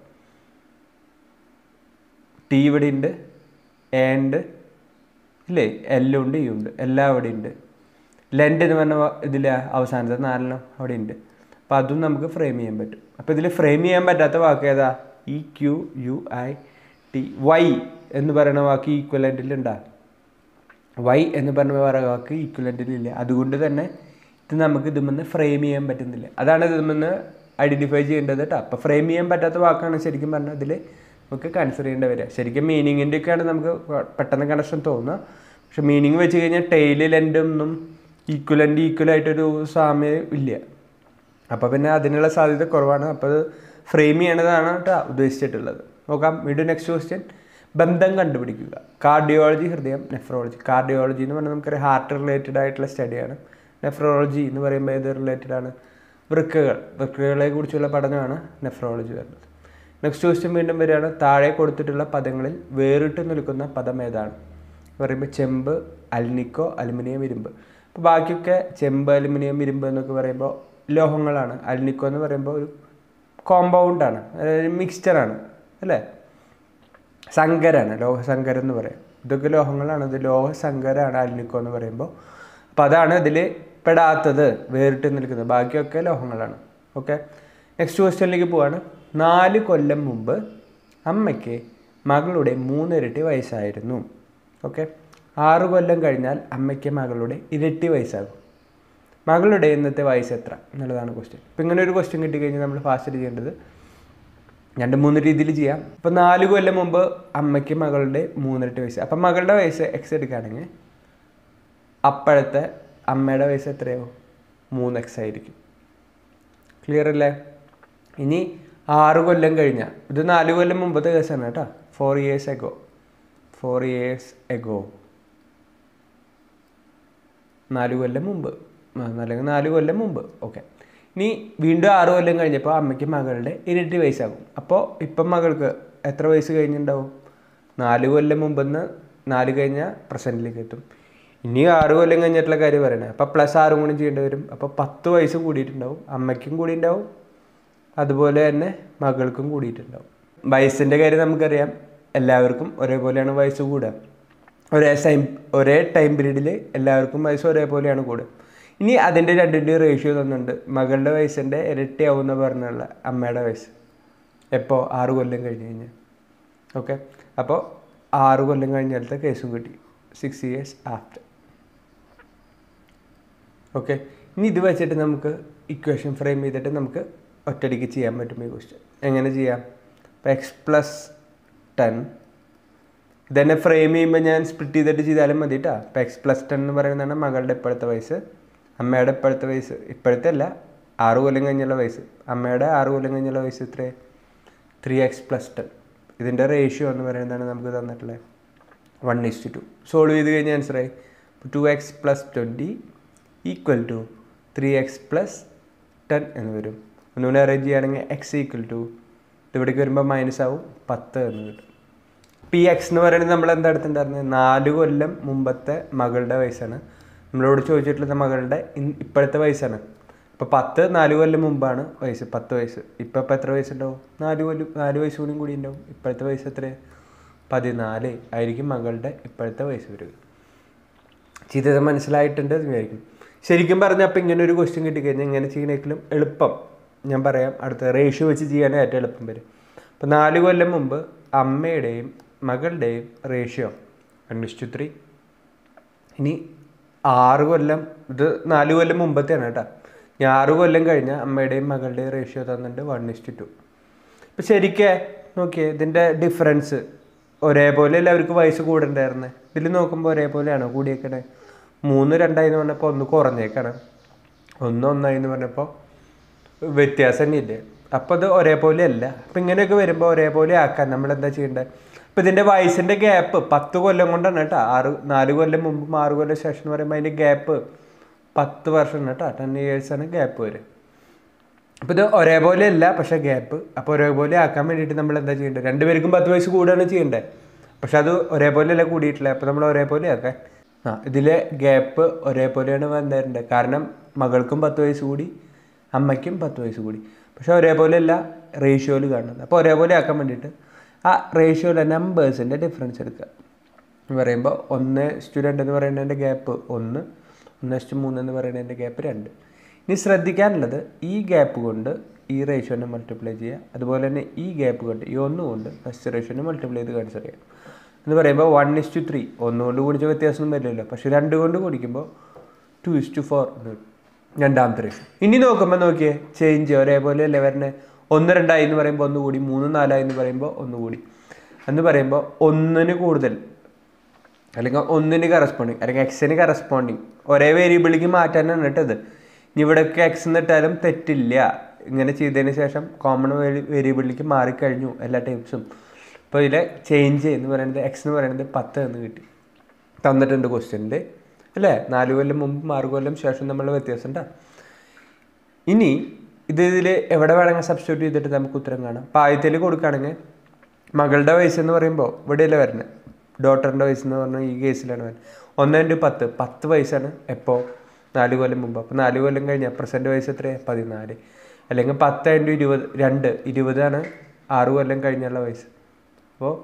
Speaker 1: ടി ഇവിടെ ഉണ്ട് എ ഉണ്ട് ഇല്ലേ എല്ലും ഉണ്ട് യു ഉണ്ട് എല്ലാം അവിടെ ഉണ്ട് ലെൻഡ് എന്ന് പറഞ്ഞ ഇതിൽ അവസാനത്തെ നാലെണ്ണം അവിടെ ഉണ്ട് അപ്പോൾ അതും നമുക്ക് ഫ്രെയിം ചെയ്യാൻ പറ്റും അപ്പോൾ ഇതിൽ ഫ്രെയിം ചെയ്യാൻ പറ്റാത്ത വാക്ക് ഏതാ E Q U I T Y എന്ന് പറയുന്ന വാക്ക് ഈക്വലൻറ്റിൽ ഉണ്ടാ വൈ എന്ന് പറഞ്ഞ പറയുന്ന വാക്ക് ഈക്വലൻറ്റിലില്ല അതുകൊണ്ട് തന്നെ ഇത് നമുക്ക് ഇതുമെന്ന് ഫ്രെയിം ചെയ്യാൻ പറ്റുന്നില്ല അതാണ് ഇതുമെന്ന് ഐഡൻറ്റിഫൈ ചെയ്യേണ്ടത് കേട്ടോ അപ്പോൾ ഫ്രെയിം ചെയ്യാൻ പറ്റാത്ത വാക്കാണ് ശരിക്കും പറഞ്ഞാൽ ഇതിൽ നമുക്ക് കൺസിഡർ ചെയ്യേണ്ടി വരിക ശരിക്കും മീനിങ്ങിൻ്റെ ഒക്കെയാണ് നമുക്ക് പെട്ടെന്ന് കണക്ഷൻ തോന്നുക പക്ഷെ മീനിങ് വെച്ച് കഴിഞ്ഞാൽ ടെയില് ലെൻഡൊന്നും ഈക്വലൻ്റ് ഈക്വലായിട്ടൊരു സാമ്യം ഇല്ല അപ്പോൾ പിന്നെ അതിനുള്ള സാധ്യത കുറവാണ് അപ്പോൾ അത് ഫ്രെയിം ചെയ്യണതാണ് കേട്ടോ ഉദ്ദേശിച്ചിട്ടുള്ളത് നോക്കാം വീണ്ടും നെക്സ്റ്റ് ക്വസ്റ്റ്യൻ ബന്ധം കണ്ടുപിടിക്കുക കാർഡിയോളജി ഹൃദയം നെഫ്രോളജി കാർഡിയോളജി എന്ന് പറഞ്ഞാൽ നമുക്കൊരു ഹാർട്ട് റിലേറ്റഡ് ആയിട്ടുള്ള സ്റ്റഡിയാണ് നെഫ്രോളജി എന്ന് പറയുമ്പോൾ ഏത് റിലേറ്റഡ് ആണ് വൃക്കകൾ വൃക്കകളെ കുറിച്ചുള്ള പഠനമാണ് നെഫ്രോളജി വരുന്നത് നെക്സ്റ്റ് ക്വസ്റ്റ്യൻ വീണ്ടും വരികയാണ് താഴെ കൊടുത്തിട്ടുള്ള പദങ്ങളിൽ വേറിട്ട് നിൽക്കുന്ന പദം ഏതാണ് പറയുമ്പോൾ ചെമ്പ് അൽനിക്കോ അലുമിനിയം ഇരുമ്പ് അപ്പോൾ ബാക്കിയൊക്കെ ചെമ്പ് അലുമിനിയം ഇരുമ്പ് എന്നൊക്കെ പറയുമ്പോൾ ലോഹങ്ങളാണ് അൽനിക്കോ എന്ന് പറയുമ്പോൾ ഒരു കോമ്പൗണ്ടാണ് അതായത് മിക്സ്ചറാണ് അല്ലേ സങ്കരാണ് ലോഹസങ്കരം എന്ന് പറയും ഇതൊക്കെ ലോഹങ്ങളാണ് ഇത് ലോഹസങ്കരാണ് അൽനിക്കോ എന്ന് പറയുമ്പോൾ അപ്പോൾ അതാണ് ഇതിൽ പെടാത്തത് വേറിട്ട് നിൽക്കുന്നത് ബാക്കിയൊക്കെ ലോഹങ്ങളാണ് ഓക്കെ നെക്സ്റ്റ് ക്വസ്റ്റ്യനിലേക്ക് പോവാണ് നാല് കൊല്ലം മുമ്പ് അമ്മയ്ക്ക് മകളുടെ മൂന്നിരട്ടി വയസ്സായിരുന്നു ഓക്കെ ആറ് കൊല്ലം കഴിഞ്ഞാൽ അമ്മയ്ക്ക് മകളുടെ ഇരട്ടി വയസ്സാകും മകളുടെ ഇന്നത്തെ വയസ്സ് എത്ര എന്നുള്ളതാണ് ക്വസ്റ്റ്യൻ ഇപ്പം ഇങ്ങനെ ഒരു ക്വസ്റ്റ്യൻ കിട്ടിക്കഴിഞ്ഞാൽ നമ്മൾ ഫാസ്റ്റ് ചെയ്യേണ്ടത് രണ്ട് മൂന്ന് രീതിയിൽ ചെയ്യാം ഇപ്പം നാല് കൊല്ലം മുമ്പ് അമ്മയ്ക്ക് മകളുടെ മൂന്നിരട്ടി വയസ്സ് അപ്പം മകളുടെ വയസ്സ് എക്സ് എടുക്കുകയാണെങ്കിൽ അപ്പോഴത്തെ അമ്മയുടെ വയസ്സ് എത്രയോ മൂന്ന് എക്സ് ആയിരിക്കും ക്ലിയർ അല്ലേ ഇനി ആറ് കൊല്ലം കഴിഞ്ഞാൽ ഇത് നാല് കൊല്ലം മുമ്പത്തെ കേസാണ് കേട്ടോ four years ago four years ago നാല് കൊല്ലം മുമ്പ് ആ, അല്ലെങ്കിൽ നാല് കൊല്ലം മുമ്പ് ഓക്കെ ഇനി വീണ്ടും ആറ് കൊല്ലം കഴിഞ്ഞപ്പോൾ അമ്മയ്ക്ക് മകളുടെ ഇരട്ടി വയസ്സാകും അപ്പോൾ ഇപ്പം മകൾക്ക് എത്ര വയസ്സ് കഴിഞ്ഞിട്ടുണ്ടാവും നാല് കൊല്ലം മുമ്പെന്ന് നാല് കഴിഞ്ഞാൽ പ്രസൻറ്റിലേക്ക് എത്തും ഇനി ആറ് കൊല്ലം കഴിഞ്ഞിട്ടുള്ള കാര്യം പറയണേ അപ്പോൾ പ്ലസ് ആറും കൂടി ചെയ്യേണ്ടി വരും അപ്പോൾ പത്ത് വയസ്സ് കൂടിയിട്ടുണ്ടാവും അമ്മയ്ക്കും കൂടി ഉണ്ടാവും അതുപോലെ തന്നെ മകൾക്കും കൂടിയിട്ടുണ്ടാവും വയസ്സിൻ്റെ കാര്യം നമുക്കറിയാം എല്ലാവർക്കും ഒരേപോലെയാണ് വയസ്സ് കൂടുക ഒരേ ടൈം ഒരേ ടൈം പീരീഡിൽ എല്ലാവർക്കും വയസ്സ് ഒരേപോലെയാണ് കൂടുക ഇനി അതിൻ്റെ രണ്ടിൻ്റെയും റേഷ്യോ തന്നുണ്ട് മകളുടെ വയസ്സിൻ്റെ ഇരട്ടിയാവുന്ന പറഞ്ഞുള്ള അമ്മയുടെ വയസ്സ് എപ്പോൾ ആറ് കൊല്ലം കഴിഞ്ഞ് കഴിഞ്ഞാൽ ഓക്കെ അപ്പോൾ ആറ് കൊല്ലം കഴിഞ്ഞാലത്തെ കേസും കിട്ടി സിക്സ് ഇയേഴ്സ് ആഫ്റ്റർ ഓക്കെ ഇനി ഇത് വെച്ചിട്ട് നമുക്ക് ഇക്വേഷൻ ഫ്രെയിം ചെയ്തിട്ട് നമുക്ക് ഒറ്റയടിക്ക് ചെയ്യാൻ പറ്റും ഈ ക്വസ്റ്റ്യൻ എങ്ങനെ ചെയ്യാം ഇപ്പോൾ എക്സ് പ്ലസ് ടെൻ ഇതന്നെ ഫ്രെയിം ചെയ്യുമ്പോൾ ഞാൻ സ്പ്ലിറ്റ് ചെയ്തിട്ട് ചെയ്താലും മതി കേട്ടോ ഇപ്പോൾ എക്സ് പ്ലസ് ടെൻ എന്ന് പറയുന്നതാണ് മകളുടെ ഇപ്പോഴത്തെ വയസ്സ് അമ്മയുടെ ഇപ്പോഴത്തെ വയസ്സ് ഇപ്പോഴത്തെ അല്ല ആറ് കൊല്ലം കഴിഞ്ഞുള്ള വയസ്സ് അമ്മയുടെ ആറ് കൊല്ലം കഴിഞ്ഞുള്ള വയസ്സ് എത്ര ത്രീ എക്സ് പ്ലസ് ടെൻ ഇതിൻ്റെ റേഷ്യോ എന്ന് പറയുന്നതാണ് നമുക്ക് തന്നിട്ടുള്ളത് വൺ ഇസ് ടു സോൾവ് ചെയ്ത് കഴിഞ്ഞാൽ ആൻസറായി two X plus twenty equal to three X plus ten എന്ന് വരും ഒന്നുകൂടി അറേഞ്ച് ചെയ്യുകയാണെങ്കിൽ എക്സ് ഈക്വൽ ടു ഇവിടേക്ക് വരുമ്പോൾ മൈനസ് ആവും പത്ത് എന്ന് കിട്ടും പി എക്സ് എന്ന് പറയുന്നത് നമ്മൾ എന്താ എടുത്തിട്ടുണ്ടായിരുന്നത് നാല് കൊല്ലം മുമ്പത്തെ മകളുടെ വയസ്സാണ് നമ്മളോട് ചോദിച്ചിട്ടുള്ളത് മകളുടെ ഇൻ- ഇപ്പോഴത്തെ വയസ്സാണ് അപ്പോൾ പത്ത് നാല് കൊല്ലം മുമ്പാണ് വയസ്സ് പത്ത് വയസ്സ് ഇപ്പം ഇപ്പം എത്ര വയസ്സുണ്ടാവും നാല് കൊല്ലം നാല് വയസ്സ് കൂടി കൂടി ഉണ്ടാവും ഇപ്പോഴത്തെ വയസ്സ് എത്ര പതിനാല് ആയിരിക്കും മകളുടെ ഇപ്പോഴത്തെ വയസ്സ് വരിക ചെയ്തത് മനസ്സിലായിട്ടുണ്ട് എന്ന് വിചാരിക്കും ശരിക്കും പറഞ്ഞാൽ അപ്പം ഇങ്ങനെ ഒരു ക്വസ്റ്റ്യൻ കിട്ടിക്കഴിഞ്ഞാൽ ഇങ്ങനെ ചെയ്യണേക്കാളും എളുപ്പം ഞാൻ പറയാം അടുത്ത റേഷ്യോ വെച്ച് ചെയ്യാൻ ഏറ്റവും എളുപ്പം വരും അപ്പം നാല് കൊല്ലം മുമ്പ് അമ്മയുടെയും മകളുടെയും റേഷ്യോ വൺ ഇസ്റ്റു ത്രീ ഇനി ആറ് കൊല്ലം ഇത് നാല് കൊല്ലം മുമ്പത്തെയാണ് കേട്ടോ ഞാൻ ആറ് കൊല്ലം കഴിഞ്ഞാൽ അമ്മയുടെയും മകളുടെയും റേഷ്യോ തന്നിട്ടുണ്ട് വൺ ഇസ്റ്റു ടു ഇപ്പം ശരിക്കേ നോക്കിയേ ഇതിൻ്റെ ഡിഫറൻസ് ഒരേപോലെ അല്ല അവർക്ക് വയസ്സ് കൂടണ്ടായിരുന്നത് ഇതിൽ നോക്കുമ്പോൾ ഒരേപോലെയാണോ കൂടിയേക്കണേ മൂന്ന് രണ്ടായി എന്ന് പറഞ്ഞപ്പോൾ ഒന്ന് കുറഞ്ഞേക്കണം ഒന്ന് ഒന്നായി എന്ന് പറഞ്ഞപ്പോൾ വ്യത്യാസം തന്നെ ഇല്ലേ അപ്പോൾ അത് ഒരേപോലെ അല്ല അപ്പം ഇങ്ങനെയൊക്കെ വരുമ്പോൾ ഒരേപോലെ ആക്കാൻ നമ്മൾ എന്താ ചെയ്യേണ്ടത് അപ്പം ഇതിൻ്റെ വയസ്സിൻ്റെ ഗ്യാപ്പ് പത്ത് കൊല്ലം കൊണ്ടാണ് കേട്ടോ ആറ് നാല് കൊല്ലം മുമ്പും ആറ് കൊല്ലം ശേഷം എന്ന് പറയുമ്പോൾ അതിൻ്റെ ഗ്യാപ്പ് പത്ത് വർഷം കേട്ടോ ടെൻ ഇയേഴ്സാണ് ഗ്യാപ്പ് വരും അപ്പോൾ ഇത് ഒരേപോലെ അല്ല പക്ഷേ ഗ്യാപ്പ് അപ്പോൾ ഒരേപോലെ ആക്കാൻ വേണ്ടിയിട്ട് നമ്മൾ എന്താ ചെയ്യേണ്ടത് രണ്ടുപേർക്കും പത്ത് വയസ്സ് കൂടുകയാണ് ചെയ്യേണ്ടത് പക്ഷെ അത് ഒരേപോലെ അല്ല കൂടിയിട്ടില്ല അപ്പോൾ നമ്മൾ ഒരേപോലെ ആക്കാൻ ആ ഇതിലെ ഗ്യാപ്പ് ഒരേപോലെയാണ് വന്നിട്ടുണ്ട് കാരണം മകൾക്കും പത്ത് വയസ്സ് കൂടി അമ്മയ്ക്കും പത്ത് വയസ്സ് കൂടി പക്ഷെ ഒരേപോലെ അല്ല റേഷ്യോയിൽ കാണുന്നത് അപ്പോൾ ഒരേപോലെ ആക്കാൻ വേണ്ടിയിട്ട് ആ റേഷ്യോയിലെ നമ്പേഴ്സിൻ്റെ ഡിഫറൻസ് എടുക്കുക എന്ന് പറയുമ്പോൾ ഒന്ന് സ്റ്റുഡൻ്റ് എന്ന് പറയുന്നതിൻ്റെ ഗ്യാപ്പ് ഒന്ന് ഒന്ന് ഇഷ്ടം മൂന്ന് എന്ന് പറയുന്നതിൻ്റെ ഗ്യാപ്പ് രണ്ട് ഇനി ശ്രദ്ധിക്കാനുള്ളത് ഈ ഗ്യാപ്പ് കൊണ്ട് ഈ റേഷ്യോനെ മൾട്ടിപ്ലൈ ചെയ്യുക അതുപോലെ തന്നെ ഈ ഗ്യാപ്പ് കൊണ്ട് ഈ ഒന്ന് കൊണ്ട് ഫസ്റ്റ് റേഷ്യോനെ മൾട്ടിപ്ലൈ ചെയ്ത് കൺസിഡർ ചെയ്യുക എന്ന് പറയുമ്പോൾ വൺ ഇസ് ടു ത്രീ ഒന്ന് കൊണ്ട് കുടിച്ച വ്യത്യാസമൊന്നും വരില്ലല്ലോ പക്ഷേ രണ്ട് കൊണ്ട് കുടിക്കുമ്പോൾ ടു ഇസ് ടു ഫോർ എന്ന് വരും രണ്ടാമത്തെ റേഷ്യോ ഇനി നോക്കുമ്പോൾ നോക്കിയേ ചേഞ്ച് ഒരേപോലെ അല്ലേ വരണേ ഒന്ന് രണ്ടായി എന്ന് പറയുമ്പോൾ ഒന്ന് കൂടി മൂന്ന് നാലായി എന്ന് പറയുമ്പോൾ ഒന്ന് കൂടി എന്ന് പറയുമ്പോൾ ഒന്നിന് കൂടുതൽ അല്ലെങ്കിൽ ഒന്നിന് കറസ്പോണ്ടിങ് അല്ലെങ്കിൽ എക്സിന് കറസ്പോണ്ടിങ് ഒരേ വേരിയബിളിലേക്ക് മാറ്റാനാണ് കേട്ടത് ഇനി ഇവിടെയൊക്കെ എക്സ് എന്നിട്ടാലും തെറ്റില്ല ഇങ്ങനെ ചെയ്തതിന് ശേഷം കോമൺ വേരിയബിളിലേക്ക് മാറിക്കഴിഞ്ഞു എല്ലാ ടൈപ്സും അപ്പോൾ ഇതിലെ ചേഞ്ച് എന്ന് പറയുന്നത് എക്സ് എന്ന് പറയുന്നത് പത്ത് എന്ന് കിട്ടി തന്നിട്ടുണ്ട് ക്വസ്റ്റ്യനിൽ അല്ലേ നാല് കൊല്ലം മുമ്പ് ആറ് കൊല്ലം ശേഷം നമ്മൾ വ്യത്യാസം ഉണ്ടാ ഇനി ഇത് ഇതിൽ എവിടെ വേണമെങ്കിൽ സബ്സ്റ്റിറ്റ്യൂട്ട് ചെയ്തിട്ട് നമുക്ക് ഉത്തരം കാണാം അപ്പോൾ ആദ്യത്തിൽ കൊടുക്കുകയാണെങ്കിൽ മകളുടെ വയസ്സ് എന്ന് പറയുമ്പോൾ ഇവിടെയല്ലേ വരുന്നത് ഡോട്ടറിൻ്റെ വയസ്സ് എന്ന് പറഞ്ഞാൽ ഈ കേസിലാണ് വരുന്നത് ഒന്ന് ഇൻറ്റു പത്ത് പത്ത് വയസ്സാണ് എപ്പോൾ നാല് കൊല്ലം മുമ്പ് അപ്പോൾ നാല് കൊല്ലം കഴിഞ്ഞാൽ പ്രസൻറ്റ് വയസ്സ് എത്രയാണ് പതിനാല് അല്ലെങ്കിൽ പത്ത് ഇൻറ്റു ഇരുപത് രണ്ട് ഇരുപതാണ് ആറ് കൊല്ലം കഴിഞ്ഞുള്ള വയസ്സ് അപ്പോൾ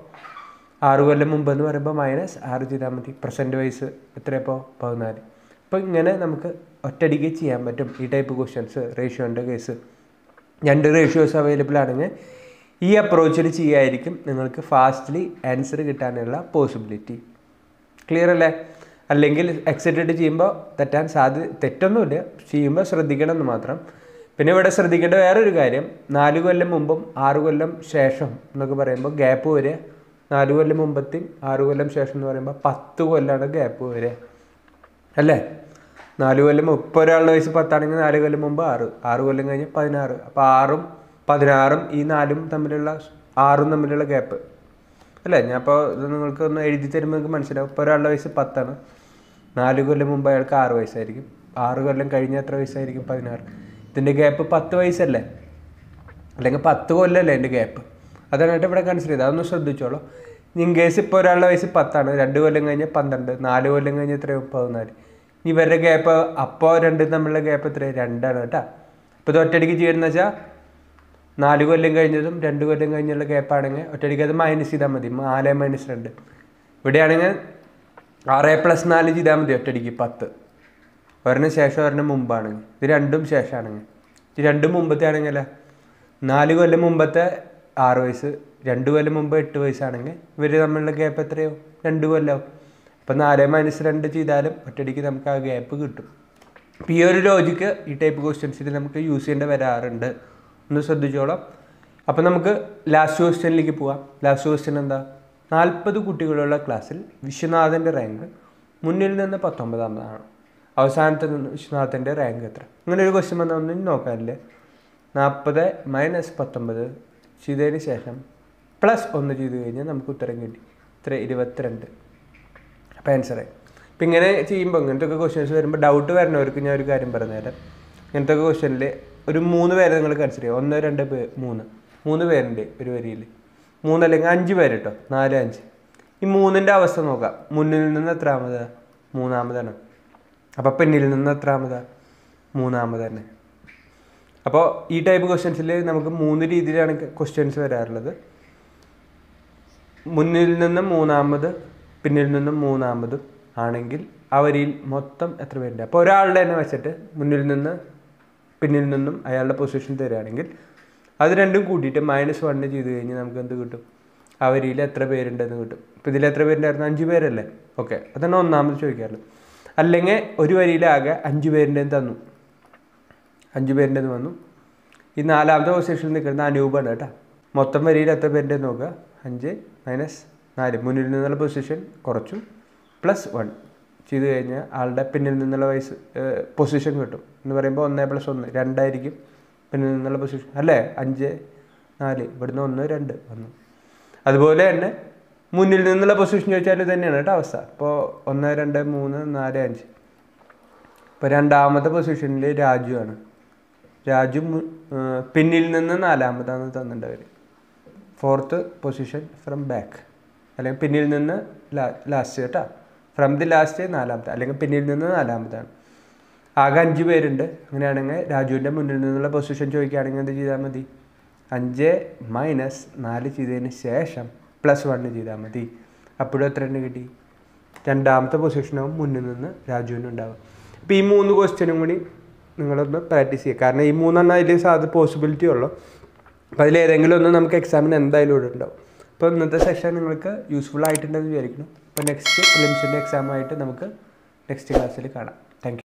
Speaker 1: ആറ് കൊല്ലം മുമ്പ് എന്ന് പറയുമ്പോൾ മൈനസ് ആറ് ചെയ്താൽ മതി പ്രസൻറ്റ് വയസ്സ് എത്രയപ്പോൾ പതിനാല് അപ്പോൾ ഇങ്ങനെ നമുക്ക് ഒറ്റയടിക്ക് ചെയ്യാൻ പറ്റും ഈ ടൈപ്പ് ക്വസ്റ്റ്യൻസ് റേഷ്യോൻ്റെ കേസ് രണ്ട് റേഷ്യോസ് അവൈലബിൾ ആണെങ്കിൽ ഈ അപ്രോച്ചിൽ ചെയ്യായിരിക്കും നിങ്ങൾക്ക് ഫാസ്റ്റ്ലി ആൻസർ കിട്ടാനുള്ള പോസിബിലിറ്റി ക്ലിയർ അല്ലേ അല്ലെങ്കിൽ എക്സൈറ്റഡ് ചെയ്യുമ്പോൾ തെറ്റാൻ സാധ്യത തെറ്റൊന്നുമില്ല ചെയ്യുമ്പോൾ ശ്രദ്ധിക്കണം എന്ന് മാത്രം പിന്നെ ഇവിടെ ശ്രദ്ധിക്കേണ്ട വേറൊരു കാര്യം നാല് കൊല്ലം മുമ്പും ആറ് കൊല്ലം ശേഷം എന്നൊക്കെ പറയുമ്പോൾ ഗ്യാപ്പ് വരിക നാല് കൊല്ലം മുമ്പത്തെയും ആറ് കൊല്ലം ശേഷം എന്ന് പറയുമ്പോൾ പത്ത് കൊല്ലമാണ് ഗ്യാപ്പ് വരിക അല്ലേ നാല് കൊല്ലം ഇപ്പോൾ ഒരാളുടെ വയസ്സ് പത്താണെങ്കിൽ നാല് കൊല്ലം മുമ്പ് ആറ് ആറ് കൊല്ലം കഴിഞ്ഞ് പതിനാറ് അപ്പോൾ ആറും പതിനാറും ഈ നാലും തമ്മിലുള്ള ആറും തമ്മിലുള്ള ഗ്യാപ്പ് അല്ലേ ഞാൻ അപ്പോൾ ഇത് നിങ്ങൾക്ക് ഒന്ന് എഴുതി തരുമ്പോൾ നിങ്ങൾക്ക് മനസ്സിലാവും ഇപ്പോൾ ഒരാളുടെ വയസ്സ് പത്താണ് നാല് കൊല്ലം മുമ്പ് അയാൾക്ക് ആറ് വയസ്സായിരിക്കും ആറ് കൊല്ലം കഴിഞ്ഞ എത്ര വയസ്സായിരിക്കും പതിനാറ് ഇതിൻ്റെ ഗ്യാപ്പ് പത്ത് വയസ്സല്ലേ അല്ലെങ്കിൽ പത്ത് കൊല്ലമല്ലേ എൻ്റെ ഗ്യാപ്പ് അതാണ് ഇവിടെ കൺസിഡർ ചെയ്തത് അതൊന്ന് ശ്രദ്ധിച്ചോളൂ ഇൻ കേസ് ഇപ്പോൾ ഒരാളുടെ വയസ്സ് പത്താണ് രണ്ട് കൊല്ലം കഴിഞ്ഞ് പന്ത്രണ്ട് നാല് കൊല്ലം കഴിഞ്ഞ് എത്രയോ പതിനാല് ഇനി ഇവരുടെ ഗ്യാപ്പ് അപ്പോൾ രണ്ട് തമ്മിലുള്ള ഗ്യാപ്പ് എത്രയാണ് രണ്ടാണ് കേട്ടോ അപ്പോൾ ഇത് ഒറ്റയടിക്ക് ചെയ്യണമെന്ന് വെച്ചാൽ നാല് കൊല്ലം കഴിഞ്ഞതും രണ്ട് കൊല്ലം കഴിഞ്ഞുള്ള ഗ്യാപ്പാണെങ്കിൽ ഒറ്റയടിക്ക് അത് മൈനസ് ചെയ്താൽ മതി നാല് മൈനസ് രണ്ട് ഇവിടെയാണെങ്കിൽ ആറ് പ്ലസ് നാല് ചെയ്താൽ മതി ഒറ്റയടിക്ക് പത്ത് ഒരെണ്ണം ശേഷം ഒരെണ്ണം മുമ്പാണെങ്കിൽ ഇത് രണ്ടും ശേഷമാണെങ്കിൽ ഇത് രണ്ടും മുമ്പത്തെ ആണെങ്കിൽ നാല് കൊല്ലം മുമ്പത്തെ ആറ് വയസ്സ് രണ്ട് കൊല്ലം മുമ്പ് എട്ട് വയസ്സാണെങ്കിൽ ഇവർ തമ്മിലുള്ള ഗ്യാപ്പ് എത്രയോ രണ്ട് കൊല്ലമാവും അപ്പം നാല് മൈനസ് രണ്ട് ചെയ്താലും ഒറ്റയടിക്ക് നമുക്ക് ആ ഗ്യാപ്പ് കിട്ടും അപ്പോൾ ഈ ഒരു ലോജിക്ക് ഈ ടൈപ്പ് ക്വസ്റ്റ്യൻസിൽ നമുക്ക് യൂസ് ചെയ്യേണ്ടി വരാറുണ്ട് ഒന്ന് ശ്രദ്ധിച്ചോളാം അപ്പോൾ നമുക്ക് ലാസ്റ്റ് ക്വസ്റ്റ്യനിലേക്ക് പോവാം ലാസ്റ്റ് ക്വസ്റ്റ്യൻ എന്താ നാൽപ്പത് കുട്ടികളുള്ള ക്ലാസ്സിൽ വിശ്വനാഥൻ്റെ റാങ്ക് മുന്നിൽ നിന്ന് പത്തൊമ്പതാമതാണ് അവസാനത്തെ നിന്ന് വിശ്വനാഥൻ്റെ റാങ്ക് എത്ര ഇങ്ങനെ ഒരു ക്വസ്റ്റ്യൻ വന്നാൽ ഒന്നും നോക്കാനില്ലേ നാൽപ്പത് മൈനസ് പത്തൊമ്പത് ചെയ്തതിന് ശേഷം പ്ലസ് ഒന്ന് ചെയ്ത് കഴിഞ്ഞാൽ നമുക്ക് ഉത്തരം കിട്ടി ഇത്ര ഇരുപത്തിരണ്ട് അപ്പോൾ ആൻസറായി അപ്പം ഇങ്ങനെ ചെയ്യുമ്പോൾ ഇങ്ങനത്തെ ഒക്കെ ക്വസ്റ്റ്യൻസ് വരുമ്പോൾ ഡൗട്ട് വരുന്നവർക്ക് ഞാൻ ഒരു കാര്യം പറഞ്ഞുതരാം ഇങ്ങനത്തെ ഒക്കെ ക്വസ്റ്റ്യനിൽ ഒരു മൂന്ന് പേരെ നിങ്ങൾ കൺസിഡർ ചെയ്യുക ഒന്ന് രണ്ട് പേ മൂന്ന് മൂന്ന് പേരുണ്ട് ഒരു വരിയിൽ മൂന്നല്ലെങ്കിൽ അഞ്ച് പേര് കേട്ടോ നാല് അഞ്ച് ഈ മൂന്നിൻ്റെ അവസ്ഥ നോക്കാം മുന്നിൽ നിന്ന് എത്രാമതാ മൂന്നാമതാണ് അപ്പോൾ പിന്നിൽ നിന്ന് എത്രാമതാ മൂന്നാമത് തന്നെ അപ്പോൾ ഈ ടൈപ്പ് ക്വസ്റ്റ്യൻസിൽ നമുക്ക് മൂന്ന് രീതിയിലാണ് ക്വസ്റ്റ്യൻസ് വരാറുള്ളത് മുന്നിൽ നിന്ന് മൂന്നാമത് പിന്നിൽ നിന്നും മൂന്നാമതും ആണെങ്കിൽ ആ വരിയിൽ മൊത്തം എത്ര പേരുണ്ട് അപ്പോൾ ഒരാളുടെ തന്നെ വെച്ചിട്ട് മുന്നിൽ നിന്ന് പിന്നിൽ നിന്നും അയാളുടെ പൊസിഷൻ തരികയാണെങ്കിൽ അത് രണ്ടും കൂട്ടിയിട്ട് മൈനസ് വണ്ണ് ചെയ്ത് കഴിഞ്ഞാൽ നമുക്ക് എന്ത് കിട്ടും ആ വരിയിൽ എത്ര പേരുണ്ടെന്ന് കിട്ടും ഇപ്പോൾ ഇതിൽ എത്ര പേരുണ്ടായിരുന്നു അഞ്ച് പേരല്ലേ ഓക്കെ അതാണ് ഒന്നാമത് ചോദിക്കാറുള്ളത് അല്ലെങ്കിൽ ഒരു വരിയിലാകെ അഞ്ച് പേരിൻ്റെ തന്നു അഞ്ച് പേരിൻ്റെ വന്നു ഈ നാലാമത്തെ പൊസിഷനിൽ നിൽക്കുന്ന അനൂപാണ് കേട്ടോ മൊത്തം വരിയിൽ എത്ര പേരുടെ നോക്കുക അഞ്ച് മൈനസ് നാല് മുന്നിൽ നിന്നുള്ള പൊസിഷൻ കുറച്ചു പ്ലസ് വൺ ചെയ്ത് കഴിഞ്ഞാൽ ആളുടെ പിന്നിൽ നിന്നുള്ള വയസ്സ് പൊസിഷൻ കിട്ടും എന്ന് പറയുമ്പോൾ ഒന്ന് പ്ലസ് ഒന്ന് രണ്ടായിരിക്കും പിന്നിൽ നിന്നുള്ള പൊസിഷൻ അല്ലേ അഞ്ച് നാല് ഇവിടുന്ന് ഒന്ന് രണ്ട് വന്നു അതുപോലെ തന്നെ മുന്നിൽ നിന്നുള്ള പൊസിഷൻ ചോദിച്ചാൽ ഇത് തന്നെയാണ് കേട്ടോ അവസ്ഥ ഇപ്പോൾ ഒന്ന് രണ്ട് മൂന്ന് നാല് അഞ്ച് ഇപ്പോൾ രണ്ടാമത്തെ പൊസിഷനിൽ രാജു ആണ് രാജു മു- ഏർ പിന്നിൽ നിന്ന് നാലാമതാണ് തന്നിട്ടുണ്ട് അവർ ഫോർത്ത് പൊസിഷൻ ഫ്രം ബാക്ക് അല്ലെങ്കിൽ പിന്നിൽ നിന്ന് ലാസ്റ്റ് കേട്ടോ ഫ്രം ദി ലാസ്റ്റ് നാലാമത്തെ അല്ലെങ്കിൽ പിന്നിൽ നിന്ന് നാലാമതാണ് ആകെ അഞ്ച് പേരുണ്ട് അങ്ങനെയാണെങ്കിൽ രാജുവിൻ്റെ മുന്നിൽ നിന്നുള്ള പൊസിഷൻ ചോദിക്കുകയാണെങ്കിൽ എന്ത് ചെയ്താൽ മതി അഞ്ച് മൈനസ് നാല് ചെയ്തതിന് ശേഷം പ്ലസ് വണ്ണ് ചെയ്താൽ മതി അപ്പോഴും എത്ര എണ്ണം കിട്ടി രണ്ടാമത്തെ പൊസിഷനാവും മുന്നിൽ നിന്ന് രാജുവിനുണ്ടാവുക അപ്പോൾ ഈ മൂന്ന് ക്വസ്റ്റ്യനും കൂടി നിങ്ങളൊന്ന് പ്രാക്ടീസ് ചെയ്യുക കാരണം ഈ മൂന്നെണ്ണം അതിൽ സാധ്യത പോസിബിലിറ്റി ഉള്ളൂ അപ്പോൾ അതിലേതെങ്കിലും ഒന്ന് നമുക്ക് എക്സാമിന് എന്തായാലും ഇവിടെ ഉണ്ടാവും അപ്പോൾ ഇന്നത്തെ സെഷൻ നിങ്ങൾക്ക് യൂസ്ഫുൾ ആയിട്ടുണ്ടെന്ന് വിചാരിക്കുന്നു അപ്പോൾ നെക്സ്റ്റ് ഫിലിംസിൻ്റെ എക്സാമായിട്ട് നമുക്ക് നെക്സ്റ്റ് ക്ലാസ്സിൽ കാണാം താങ്ക്